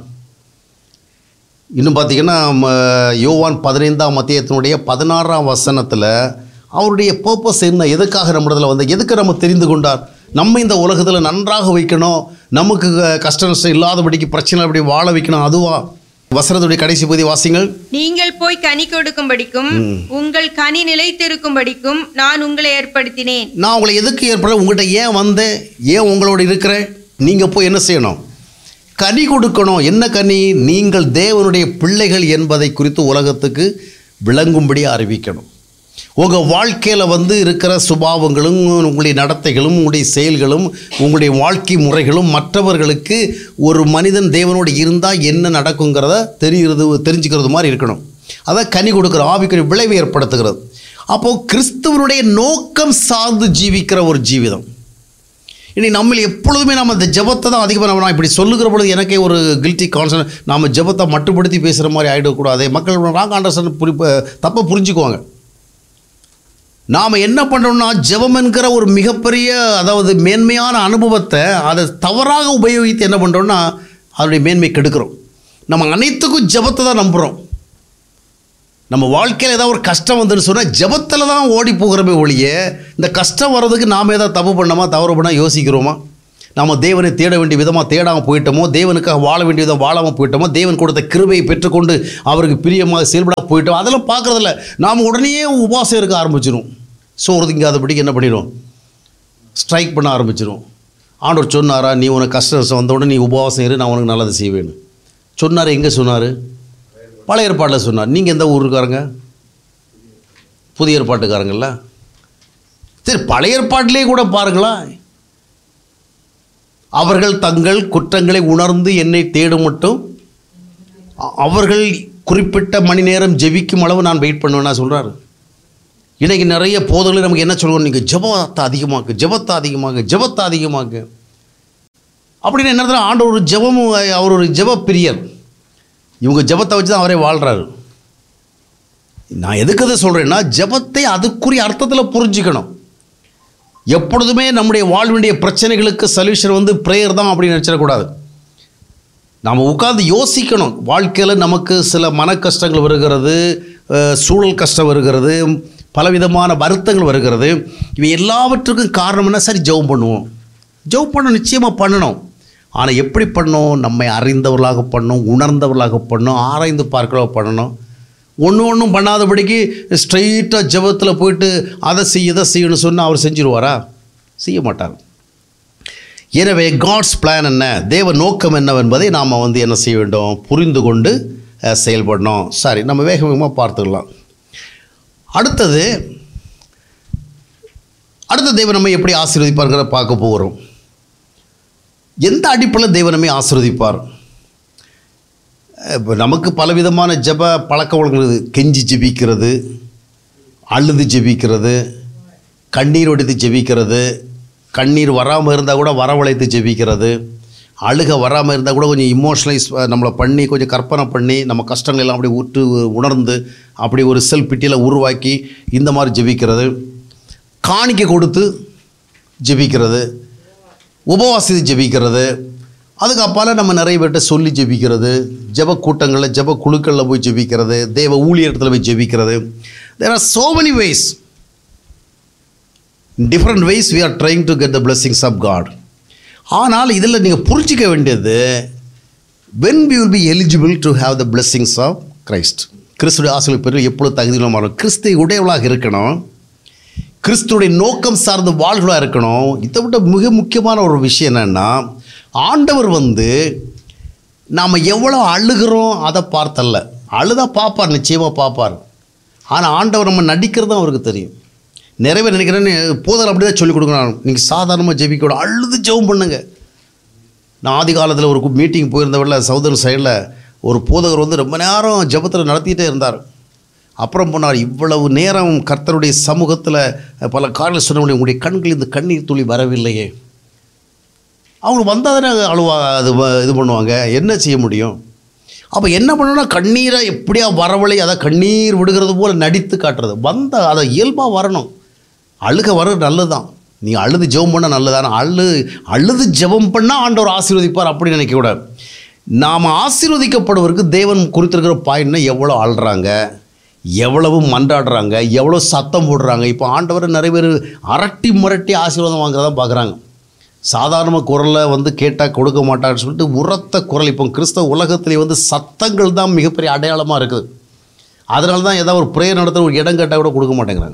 இன்னும் பார்த்தீங்கன்னா ம, யோவான் பதினைந்தாம் மத்தியத்தினுடைய பதினாறாம் வசனத்தில் அவருடைய பர்பஸ் என்ன எதுக்காக நம்மிடத்தில் வந்து எதுக்கு நம்ம தெரிந்து கொண்டார் நம்ம இந்த உலகத்தில் நன்றாக வைக்கணும் நமக்கு க- கஷ்ட நஷ்டம் இல்லாதபடிக்கு பிரச்சனை அப்படி வாழ வைக்கணும் அதுவா வசனத்துடைய கடைசி பகுதி வாசிங்கள் நீங்கள் போய் கனி கொடுக்கும்படிக்கும் உங்கள் கனி நிலைத்திருக்கும்படிக்கும் நான் உங்களை ஏற்படுத்தினேன் நான் உங்களை எதுக்கு ஏற்பட உங்கள்கிட்ட ஏன் வந்தேன் ஏன் உங்களோட இருக்கிறேன் நீங்கள் போய் என்ன செய்யணும் கனி கொடுக்கணும் என்ன கனி நீங்கள் தேவனுடைய பிள்ளைகள் என்பதை குறித்து உலகத்துக்கு விளங்கும்படி அறிவிக்கணும் உங்கள் வாழ்க்கையில் வந்து இருக்கிற சுபாவங்களும் உங்களுடைய நடத்தைகளும் உங்களுடைய செயல்களும் உங்களுடைய வாழ்க்கை முறைகளும் மற்றவர்களுக்கு ஒரு மனிதன் தேவனோடு இருந்தால் என்ன நடக்குங்கிறத தெரிகிறது தெரிஞ்சுக்கிறது மாதிரி இருக்கணும் அதான் கனி கொடுக்குற ஆவிக்குரிய விளைவை ஏற்படுத்துகிறது அப்போது கிறிஸ்துவனுடைய நோக்கம் சார்ந்து ஜீவிக்கிற ஒரு ஜீவிதம் இனி நம்ம எப்பொழுதுமே நம்ம இந்த ஜெபத்தை தான் அதிகமாக நம்ம நான் இப்படி சொல்லுகிற பொழுது எனக்கே ஒரு கில்ட்டி கான்சன் நாம் ஜெபத்தை மட்டுப்படுத்தி பேசுகிற மாதிரி ஆகிடக்கூடாது மக்கள் ராங் அண்டர்ஸ்டாண்ட் புரி தப்பாக புரிஞ்சுக்குவாங்க நாம் என்ன பண்ணுறோம்னா ஜெபம் என்கிற ஒரு மிகப்பெரிய அதாவது மேன்மையான அனுபவத்தை அதை தவறாக உபயோகித்து என்ன பண்ணுறோம்னா அதனுடைய மேன்மை கெடுக்கிறோம் நம்ம அனைத்துக்கும் ஜெபத்தை தான் நம்புகிறோம் நம்ம வாழ்க்கையில் ஏதாவது ஒரு கஷ்டம் வந்துன்னு சொன்னால் ஜெபத்தில் தான் ஓடி போகிறோமே ஒழிய இந்த கஷ்டம் வர்றதுக்கு நாம் ஏதாவது தப்பு பண்ணோமா தவறு பண்ணால் யோசிக்கிறோமா நம்ம தேவனை தேட வேண்டிய விதமாக தேடாமல் போயிட்டோமோ தேவனுக்காக வாழ வேண்டிய விதம் வாழாமல் போயிட்டோமோ தேவன் கொடுத்த கிருபையை பெற்றுக்கொண்டு அவருக்கு பிரியமாக செயல்படாமல் போயிட்டோம் அதெல்லாம் பார்க்குறதில்ல நாம் உடனே உபாசம் இருக்க ஆரம்பிச்சிடும் சோறு திங்காதபடிக்கு என்ன பண்ணிடும் ஸ்ட்ரைக் பண்ண ஆரம்பிச்சிடும் ஆண்டவர் சொன்னாரா நீ உனக்கு கஷ்ட நஷ்டம் வந்த உடனே நீ உபவாசம் இரு நான் உனக்கு நல்லது செய்வேன்னு சொன்னார் எங்கே சொன்னார் பழைய ஏற்பாட்டில் சொன்னார் நீங்கள் எந்த ஊருக்காரங்க புதிய ஏற்பாட்டுக்காரங்கள சரி பழைய ஏற்பாட்டிலே கூட பாருங்களா அவர்கள் தங்கள் குற்றங்களை உணர்ந்து என்னை தேடும் மட்டும் அ- அவர்கள் குறிப்பிட்ட மணி நேரம் ஜெபிக்கும் அளவு நான் வெயிட் பண்ணுவேன்னா சொல்கிறாரு இன்னைக்கு நிறைய போதல்கள் நமக்கு என்ன சொல்லுவோம் நீங்கள் ஜெபத்தை அதிகமாக்கு ஜெபத்தை அதிகமாக்கு ஜெபத்தை அதிகமாக்கு அப்படின்னு என்ன அர்த்தம்? ஆண்டவர் ஒரு ஜெபமும் அவர் ஒரு ஜெப பிரியர் இவங்க ஜெபத்தை வச்சு தான் அவரே வாழ்கிறாரு நான் எதுக்கு இதை சொல்கிறேன்னா ஜெபத்தை அதுக்குரிய அர்த்தத்தில் புரிஞ்சுக்கணும் எப்பொழுதுமே நம்முடைய வாழ்வினுடைய பிரச்சனைகளுக்கு சொல்யூஷன் வந்து ப்ரேயர் தான் அப்படின்னு நினச்சிடக்கூடாது நாம் உட்கார்ந்து யோசிக்கணும் வாழ்க்கையில் நமக்கு சில மன கஷ்டங்கள் வருகிறது அஹ், சூழல் கஷ்டம் வருகிறது பலவிதமான வருத்தங்கள் வருகிறது இவை எல்லாவற்றுக்கும் காரணம் என்ன சரி ஜெபம் பண்ணுவோம் ஜெபம் பண்ண நிச்சயமாக பண்ணணும் ஆனால் எப்படி பண்ணணும் நம்மை அறிந்தவர்களாக பண்ணணும் உணர்ந்தவர்களாக பண்ணணும் ஆராய்ந்து பார்க்கிறவ பண்ணணும் ஒன்று ஒன்றும் பண்ணாதபடிக்கு ஸ்ட்ரைட்டாக ஜெபத்தில் போயிட்டு அதை செய்ய இதை செய்யணும்னு சொன்னால் அவர் செஞ்சிருவாரா செய்ய மாட்டார் எனவே காட்ஸ் பிளான் என்ன தேவ நோக்கம் என்னவென்பதை நாம் வந்து என்ன செய்ய வேண்டும் புரிந்து கொண்டு அஹ், செயல்படணும் சரி நம்ம வேக வேகமாக பார்த்துக்கலாம் அடுத்தது அடுத்த தேவன் நம்மை எப்படி ஆசீர்வதிப்பார்கிறத பார்க்க போகிறோம் எந்த அடிப்படையில் தேவன் நம்மை ஆசீர்வதிப்பார் இப்போ நமக்கு பலவிதமான ஜெப பழக்க வழக்கங்கள் இருக்குது. கெஞ்சி ஜெபிக்கிறது அழுது ஜெபிக்கிறது கண்ணீர் வடித்து ஜெபிக்கிறது கண்ணீர் வராமல் இருந்தால் கூட வரவழைத்து ஜெபிக்கிறது அழுக வராமல் இருந்தால் கூட கொஞ்சம் இமோஷனலைஸ் நம்மளை பண்ணி கொஞ்சம் கற்பனை பண்ணி நம்ம கஷ்டங்கள் எல்லாம் அப்படி உற்று உணர்ந்து அப்படி ஒரு செல் பிட்டியில் உருவாக்கி இந்த மாதிரி ஜெபிக்கிறது காணிக்கை கொடுத்து ஜெபிக்கிறது உபவாசித்து ஜெபிக்கிறது அதுக்கு அப்பால நம்ம நிறைய பேர்கிட்ட சொல்லி ஜெபிக்கிறது ஜெப கூட்டங்களில் ஜெப குழுக்களில் போய் ஜெபிக்கிறது தேவ ஊழியத்தில் போய் ஜெபிக்கிறது there are so many ways in different ways we are trying to get the blessings of God ஆனால் இதில் நீங்கள் புரிஞ்சிக்க வேண்டியது when we will be eligible to have the blessings of Christ கிறிஸ்துடைய ஆசிரியர் பெரு எப்பொழுது தகுதியில் மாறும் கிறிஸ்து உடையவளாக இருக்கணும் கிறிஸ்துடைய நோக்கம் சார்ந்த வாழ்களாக இருக்கணும் இதை விட மிக முக்கியமான ஒரு விஷயம் என்னென்னா ஆண்டவர் வந்து நாம் எவ்வளோ அழுகிறோம் அதை பார்த்தல்ல அழுதா பார்ப்பார் நிச்சயமாக பார்ப்பார் ஆனால் ஆண்டவர் நம்ம நடிக்கிறது அவருக்கு தெரியும் நிறைய பேர் நினைக்கிறேன்னு போதல் அப்படி தான் சொல்லிக் கொடுக்கணும் நீங்கள் சாதாரணமாக ஜெபிக்கூட அழுது ஜெபம் பண்ணுங்க நான் ஆதி காலத்தில் ஒரு மீட்டிங் போயிருந்தவரில் சவுதர்ன் சைடில் ஒரு போதகர் வந்து ரொம்ப நேரம் ஜெபத்தில் நடத்திட்டே இருந்தார் அப்புறம் போனார் இவ்வளவு நேரம் கர்த்தருடைய சமூகத்தில் பல காரியங்கள் சொன்ன உங்களுடைய கண்கள் இந்த கண்ணீர் துளி வரவில்லையே அவங்க வந்தால் தானே அழுவா அது வ- இது பண்ணுவாங்க என்ன செய்ய முடியும் அப்போ என்ன பண்ணணும்னா கண்ணீரை எப்படியா வரவழை அதை கண்ணீர் விடுகிறது போல் நடித்து காட்டுறது வந்த அதை இயல்பாக வரணும் அழுக வர்றது நல்லது தான் நீ அழுது ஜெபம் பண்ண நல்லதான அழு அழுது ஜெபம் பண்ணால் ஆண்டவர் ஆசீர்வதிப்பார் அப்படின்னு நினைக்கக்கூடாது நாம் ஆசீர்வதிக்கப்படுவதற்கு தேவன் குறித்திருக்கிற பாயிண்ட்னா எவ்வளோ அழுறாங்க எவ்வளவு மன்றாடுறாங்க எவ்வளோ சத்தம் போடுறாங்க இப்போ ஆண்டவர் நிறைய பேர் அரட்டி முரட்டி ஆசீர்வாதம் வாங்குறதா பார்க்குறாங்க சாதாரண குரலில் வந்து கேட்டால் கொடுக்க மாட்டான்னு சொல்லிட்டு உரத்த குரல் இப்போ கிறிஸ்தவ உலகத்திலே வந்து சத்தங்கள் தான் மிகப்பெரிய அடையாளமாக இருக்குது அதனால தான் ஏதாவது ஒரு ப்ரேயர் நடத்துகிற ஒரு இடம் கேட்டால் கூட கொடுக்க மாட்டேங்கிறாங்க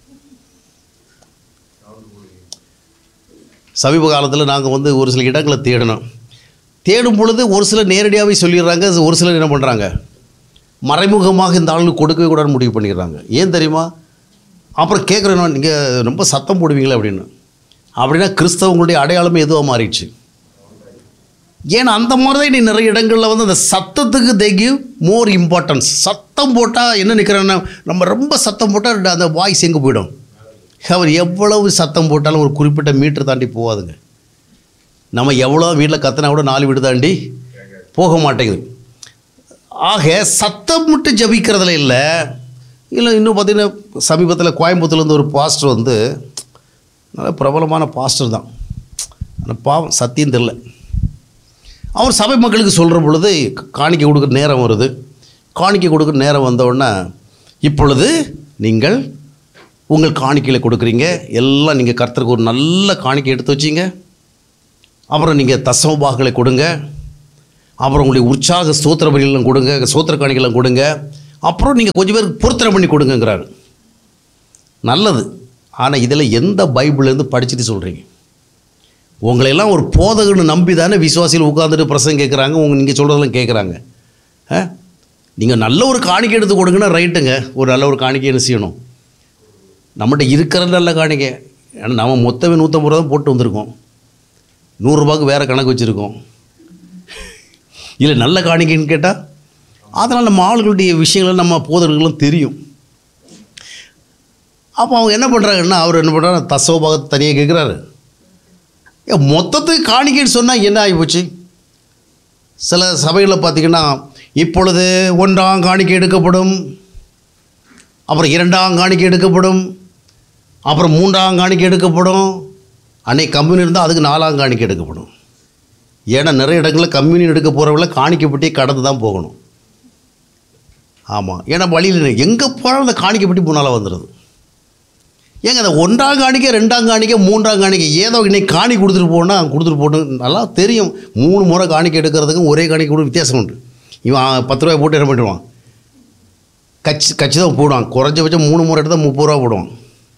சமீப காலத்தில் நாங்கள் வந்து ஒரு சில இடங்களை தேடினோம் தேடும் பொழுது ஒரு சிலர் நேரடியாகவே சொல்லிடுறாங்க ஒரு சிலர் என்ன பண்ணுறாங்க மறைமுகமாக இந்த ஆளுக்கு கொடுக்கவே கூடாதுன்னு முடிவு பண்ணிடுறாங்க ஏன் தெரியுமா அப்புறம் கேட்குறேன் நீங்கள் ரொம்ப சத்தம் போடுவீங்களே அப்படின்னு அப்படின்னா கிறிஸ்தவங்களுடைய அடையாளமே எதுவாக மாறிடுச்சு ஏன்னா அந்த மாதிரி தான் நீ நிறைய இடங்களில் வந்து அந்த சத்தத்துக்கு they give மோர் இம்பார்ட்டன்ஸ் சத்தம் போட்டால் என்ன நிற்கிறேன்னா நம்ம ரொம்ப சத்தம் போட்டால் அந்த வாய்ஸ் எங்கே போயிடும் அவர் எவ்வளவு சத்தம் போட்டாலும் ஒரு குறிப்பிட்ட மீட்டர் தாண்டி போகாதுங்க நம்ம எவ்வளோ வீட்டில் கத்தினா கூட நாலு வீடு தாண்டி போக மாட்டேங்குது ஆக சத்தம் மட்டும் ஜபிக்கிறதுல இல்லை இல்லை இன்னும் பார்த்தீங்கன்னா சமீபத்தில் கோயம்புத்தூர்லேருந்து ஒரு பாஸ்டர் வந்து நல்ல பிரபலமான பாஸ்டர் தான் ஆனால் பாவம் சத்தியம் தெரில அவர் சபை மக்களுக்கு சொல்கிற பொழுது காணிக்கை கொடுக்குற நேரம் வருது காணிக்கை கொடுக்குற நேரம் வந்தவுடனே இப்பொழுது நீங்கள் உங்கள் காணிக்கையில் கொடுக்குறீங்க எல்லாம் நீங்கள் கர்த்தருக்கு ஒரு நல்ல காணிக்கை எடுத்து வச்சிங்க அப்புறம் நீங்கள் தசமபாக்களை கொடுங்க அப்புறம் உங்களுடைய உற்சாக ஸ்தோத்திர பலிகளும் கொடுங்க ஸ்தோத்திர காணிகளும் கொடுங்க அப்புறம் நீங்கள் கொஞ்சம் பேருக்கு பொருத்தனை பண்ணி கொடுங்கங்கிறாரு நல்லது ஆனால் இதில் எந்த பைபிள்லேருந்து படிச்சுட்டு சொல்கிறீங்க உங்களையெல்லாம் ஒரு போதகன்னு நம்பி தானே விசுவாசியில் உட்காந்துட்டு பிரசங்க கேட்குறாங்க உங்க நீங்கள் சொல்கிறதெல்லாம் கேட்குறாங்க ஆ நீங்கள் நல்ல ஒரு காணிக்கை எடுத்து கொடுங்கன்னா ரைட்டுங்க ஒரு நல்ல ஒரு காணிக்கை என்ன செய்யணும் நம்மகிட்ட இருக்கிற நல்ல காணிக்கை ஏன்னா நம்ம மொத்தமே நூற்றம்பது ரூபா தான் போட்டு வந்திருக்கோம் நூறுரூபாக்கு வேறு கணக்கு வச்சுருக்கோம் இல்லை நல்ல காணிக்கைன்னு கேட்டால் அதனால் நம்ம ஆளுகளுடைய விஷயங்கள் நம்ம போதர்களும் தெரியும் அப்போ அவங்க என்ன பண்ணுறாங்கன்னா அவர் என்ன பண்ணுறாரு தசோபாகத்தை தனியாக கேட்குறாரு ஏன் மொத்தத்துக்கு காணிக்கைன்னு சொன்னால் என்ன ஆகிப்போச்சு சில சபைகளில் பார்த்தீங்கன்னா இப்பொழுது ஒன்றாம் காணிக்கை எடுக்கப்படும் அப்புறம் இரண்டாம் காணிக்கை எடுக்கப்படும் அப்புறம் மூன்றாம் காணிக்கை எடுக்கப்படும் அன்னைக்கு கம்யூனி இருந்தால் அதுக்கு நாலாம் காணிக்கை எடுக்கப்படும் ஏன்னா நிறைய இடங்களில் கம்யூனி எடுக்க போகிறவங்கள காணிக்கைப்பட்டி கடந்து தான் போகணும் ஆமாம் ஏன்னா வழியில் எங்கே போனாலும் அந்த காணிக்கைப்பட்டி முன்னால் வந்துடுது ஏங்க அந்த ஒன்றாம் காணிக்கை ரெண்டாம் காணிக்கை மூன்றாம் காணிக்கை ஏதோ இன்னைக்கு காணி கொடுத்துட்டு போனால் கொடுத்துட்டு போட்டு நல்லா தெரியும் மூணு முறை காணிக்கை எடுக்கிறதுக்கும் ஒரே காணிக்கை கூட வித்தியாசம் உண்டு இவன் பத்து ரூபாய் போட்டு என்ன பண்ணிடுவான் கச்சி கச்சி தான் போடுவான் குறைஞ்சபட்சம் மூணு முறை எடுத்தால் முப்பது ரூபா போடுவான்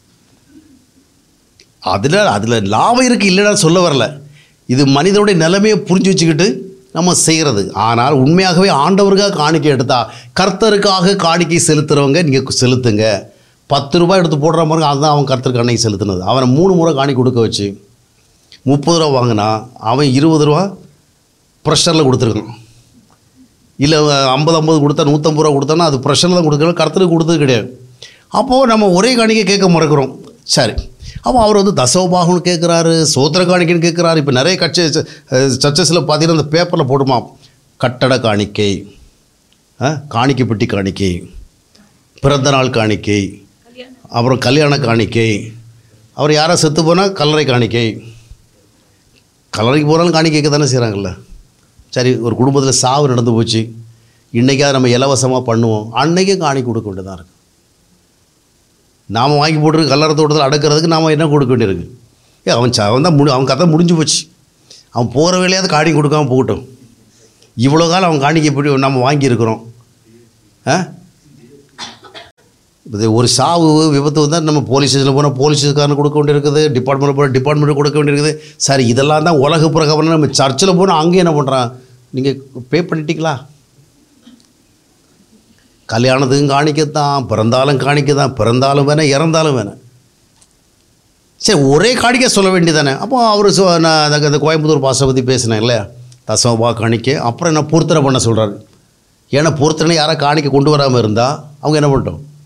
அதில் அதில் லாபம் இருக்குது இல்லைன்னா சொல்ல வரல இது மனிதனுடைய நிலைமையை புரிஞ்சு வச்சுக்கிட்டு நம்ம செய்கிறது ஆனால் உண்மையாகவே ஆண்டவருக்காக காணிக்கை எடுத்தா கர்த்தருக்காக காணிக்கை செலுத்துகிறவங்க நீங்கள் செலுத்துங்க பத்து ரூபாய் எடுத்து போடுற மாதிரி அதுதான் அவன் கர்த்தருக்கு அன்னைக்கு செலுத்தினது அவனை மூணு முறை காணி கொடுக்க வச்சு முப்பது ரூபா வாங்கினா அவன் இருபது ரூபா ப்ரெஷரில் கொடுத்துருக்கான் இல்லை ஐம்பது ஐம்பது கொடுத்தா நூற்றம்பது ரூபா கொடுத்தானா அது ப்ரெஷரில் தான் கொடுக்கணும் கர்த்தருக்கு கொடுத்தது கிடையாது அப்போது நம்ம ஒரே காணிக்கை கேட்க மறக்கிறோம் சரி அப்போ அவர் வந்து தசோபாகம்னு கேட்குறாரு சோத்திர காணிக்கைன்னு கேட்குறாரு இப்போ நிறைய கட்சி சர்ச்சஸில் பார்த்தீங்கன்னா அந்த பேப்பரில் போடுமா கட்டட காணிக்கை ஆ, காணிக்கை பெட்டி காணிக்கை பிறந்த நாள் காணிக்கை அப்புறம் கல்யாண காணிக்கை அவர் யாரோ செத்து போனால் கல்லறை காணிக்கை கல்லறைக்கு போனாலும் காணிக்கைக்கு தானே செய்கிறாங்கல்ல சரி ஒரு குடும்பத்தில் சாவு நடந்து போச்சு இன்றைக்காவது நம்ம இலவசமாக பண்ணுவோம் அன்னைக்கே காணி கொடுக்க வேண்டியதாக இருக்குது நாம் வாங்கி போட்டு கல்லறை தோட்டத்தில் அடக்கிறதுக்கு நாம் என்ன கொடுக்க வேண்டியிருக்கு ஏ அவன் ச அவன் தான் முடி அவன் கதை முடிஞ்சு போச்சு அவன் போகிற வேலையாவது காணி கொடுக்காம போகட்டும் இவ்வளோ காலம் அவன் காணிக்கை இப்படி நம்ம வாங்கியிருக்கிறோம் ஆ இது ஒரு சாவு விபத்து வந்தால் நம்ம போலீஸ் ஸ்டேஷனில் போனால் போலீஸ் ஸ்டேஷன்காரன் கொடுக்க வேண்டியிருக்குது டிபார்ட்மெண்ட் போனால் டிபார்ட்மெண்ட் கொடுக்க வேண்டியிருக்குது சரி இதெல்லாம் தான் உலக பிரகவனம் நம்ம சர்ச்சில் போனால் அங்கே என்ன பண்ணுறான் நீங்கள் பே பண்ணிட்டீங்களா கல்யாணத்துக்கும் காணிக்கத்தான் பிறந்தாலும் காணிக்க தான் பிறந்தாலும் வேணாம் இறந்தாலும் வேணாம் சரி ஒரே காணிக்கை சொல்ல வேண்டியதானே அப்போ அவர் சொ நான் அந்த அந்த கோயம்புத்தூர் பாசை பற்றி பேசினேன் இல்லையா தசமபா காணிக்கை அப்புறம் என்ன பொருத்தனை பண்ண சொல்கிறாரு ஏன்னா பொருத்தனை யாராவது காணிக்கை கொண்டு வராமல் இருந்தால் அவங்க என்ன பண்ணிட்டோம்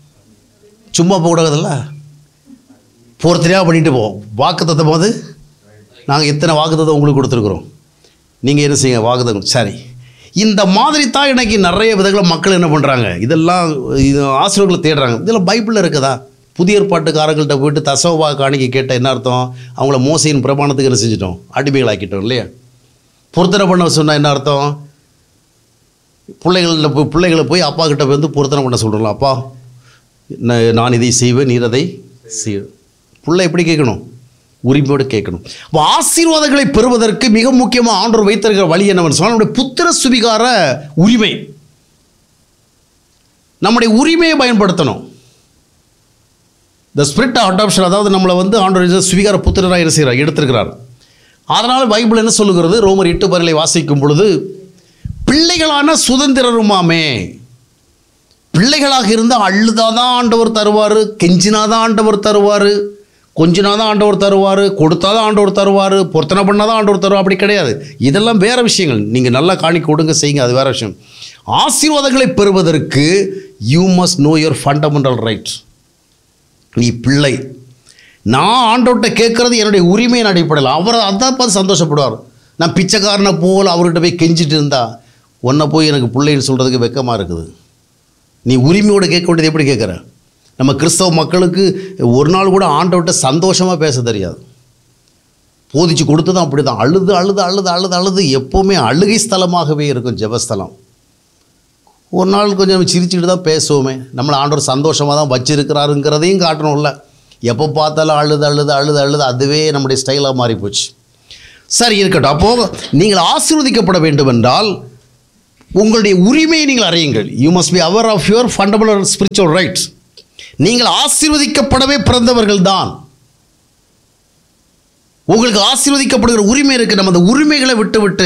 சும்மா போகக்கூடாதுல்ல பொறுத்தனையாக பண்ணிட்டு போவோம் வாக்குத்தத்தம் போது நாங்கள் எத்தனை வாக்குத்தத்தம் உங்களுக்கு கொடுத்துருக்குறோம் நீங்கள் என்ன செய்யுங்க வாக்குத்தம் சரி இந்த மாதிரி தான் இன்னைக்கு நிறைய விதங்களில் மக்கள் என்ன பண்ணுறாங்க இதெல்லாம் இது ஆசிரியர்களை தேடுறாங்க இதெல்லாம் பைபிளில் இருக்குதா புதிய ஏற்பாட்டுக்காரங்கள்ட்ட போயிட்டு தசோபா காணிக்க கேட்ட என்ன அர்த்தம் அவங்கள மோசையின் பிரமாணத்துக்கு என்ன செஞ்சிட்டோம் அடிமைகளாக்கிட்டோம் இல்லையா பொருத்தனை பண்ண சொன்னால் என்ன அர்த்தம் பிள்ளைகளில் போய் பிள்ளைகளை போய் அப்பா கிட்ட வந்து பொருத்தனை பண்ண சொல்கிறோம்ல அப்பா நான் நான் இதை செய்வேன் நீர் அதை செய் பிள்ளை எப்படி கேட்கணும் உரிமையோடு கேட்கணும் அப்போ ஆசீர்வாதங்களை பெறுவதற்கு மிக முக்கியமாக ஆண்டவர் வைத்திருக்கிற வழி என்னவென்னு சொன்னால் நம்முடைய புத்திர சுவிகார உரிமை நம்முடைய உரிமையை பயன்படுத்தணும் த ஸ்பிரிட் அடாப்ஷன் அதாவது நம்மளை வந்து ஆண்டவர் சுவிகார புத்திரராக என்ன செய்கிறார் எடுத்திருக்கிறார் அதனால் பைபிள் என்ன சொல்லுகிறது ரோமர் எட்டு பரலை வாசிக்கும் பொழுது பிள்ளைகளான சுதந்திரருமாமே பிள்ளைகளாக இருந்தால் அழுதாதான் ஆண்டவர் தருவார் கெஞ்சினாதான் ஆண்டவர் தருவார் கொஞ்சினாதான் ஆண்டவர் தருவார் கொடுத்தாதான் ஆண்டவர் தருவார் பொருத்தனை பண்ணாதான் ஆண்டவர் தருவார் அப்படி கிடையாது இதெல்லாம் வேற விஷயங்கள் நீங்கள் நல்லா காணி கொடுங்க செய்யுங்க அது வேற விஷயம் ஆசீர்வாதங்களை பெறுவதற்கு you must know your fundamental rights நீ பிள்ளை நான் ஆண்டவர்கிட்ட கேட்குறது என்னுடைய உரிமையின் அடிப்படையில் அவர் அதான் பார்த்து சந்தோஷப்படுவார் நான் பிச்சைக்காரனை போல் அவர்கிட்ட போய் கெஞ்சிட்டு இருந்தா உன்னை போய் எனக்கு பிள்ளைன்னு சொல்கிறதுக்கு வெக்கமாக இருக்குது நீ உரிமையோடு கேட்க வேண்டியது எப்படி கேட்குற நம்ம கிறிஸ்தவ மக்களுக்கு ஒரு நாள் கூட ஆண்டவர்கிட்ட சந்தோஷமாக பேச தெரியாது போதிச்சு கொடுத்ததும் அப்படி தான் அழுது அழுது அழுது அழுது அழுது எப்போவுமே அழுகை ஸ்தலமாகவே இருக்கும் ஜெபஸ்தலம் ஒரு நாள் கொஞ்சம் சிரிச்சுக்கிட்டு தான் பேசுவோமே நம்மளை ஆண்டவர் சந்தோஷமாக தான் வச்சிருக்கிறாருங்கிறதையும் காட்டணும்ல எப்போ பார்த்தாலும் அழுது அழுது அழுது அழுது அதுவே நம்முடைய ஸ்டைலாக மாறி போச்சு சரி இருக்கட்டும் அப்போது நீங்கள் ஆசீர்வதிக்கப்பட வேண்டும் என்றால் உங்களுடைய உரிமையை நீங்கள் அறியுங்கள் you must be aware of your fundamental spiritual rights நீங்கள் ஆசீர்வதிக்கப்படவே பிறந்தவர்கள் தான் உங்களுக்கு ஆசீர்வதிக்கப்படுகிற உரிமை இருக்குது நம்ம அந்த உரிமைகளை விட்டு விட்டு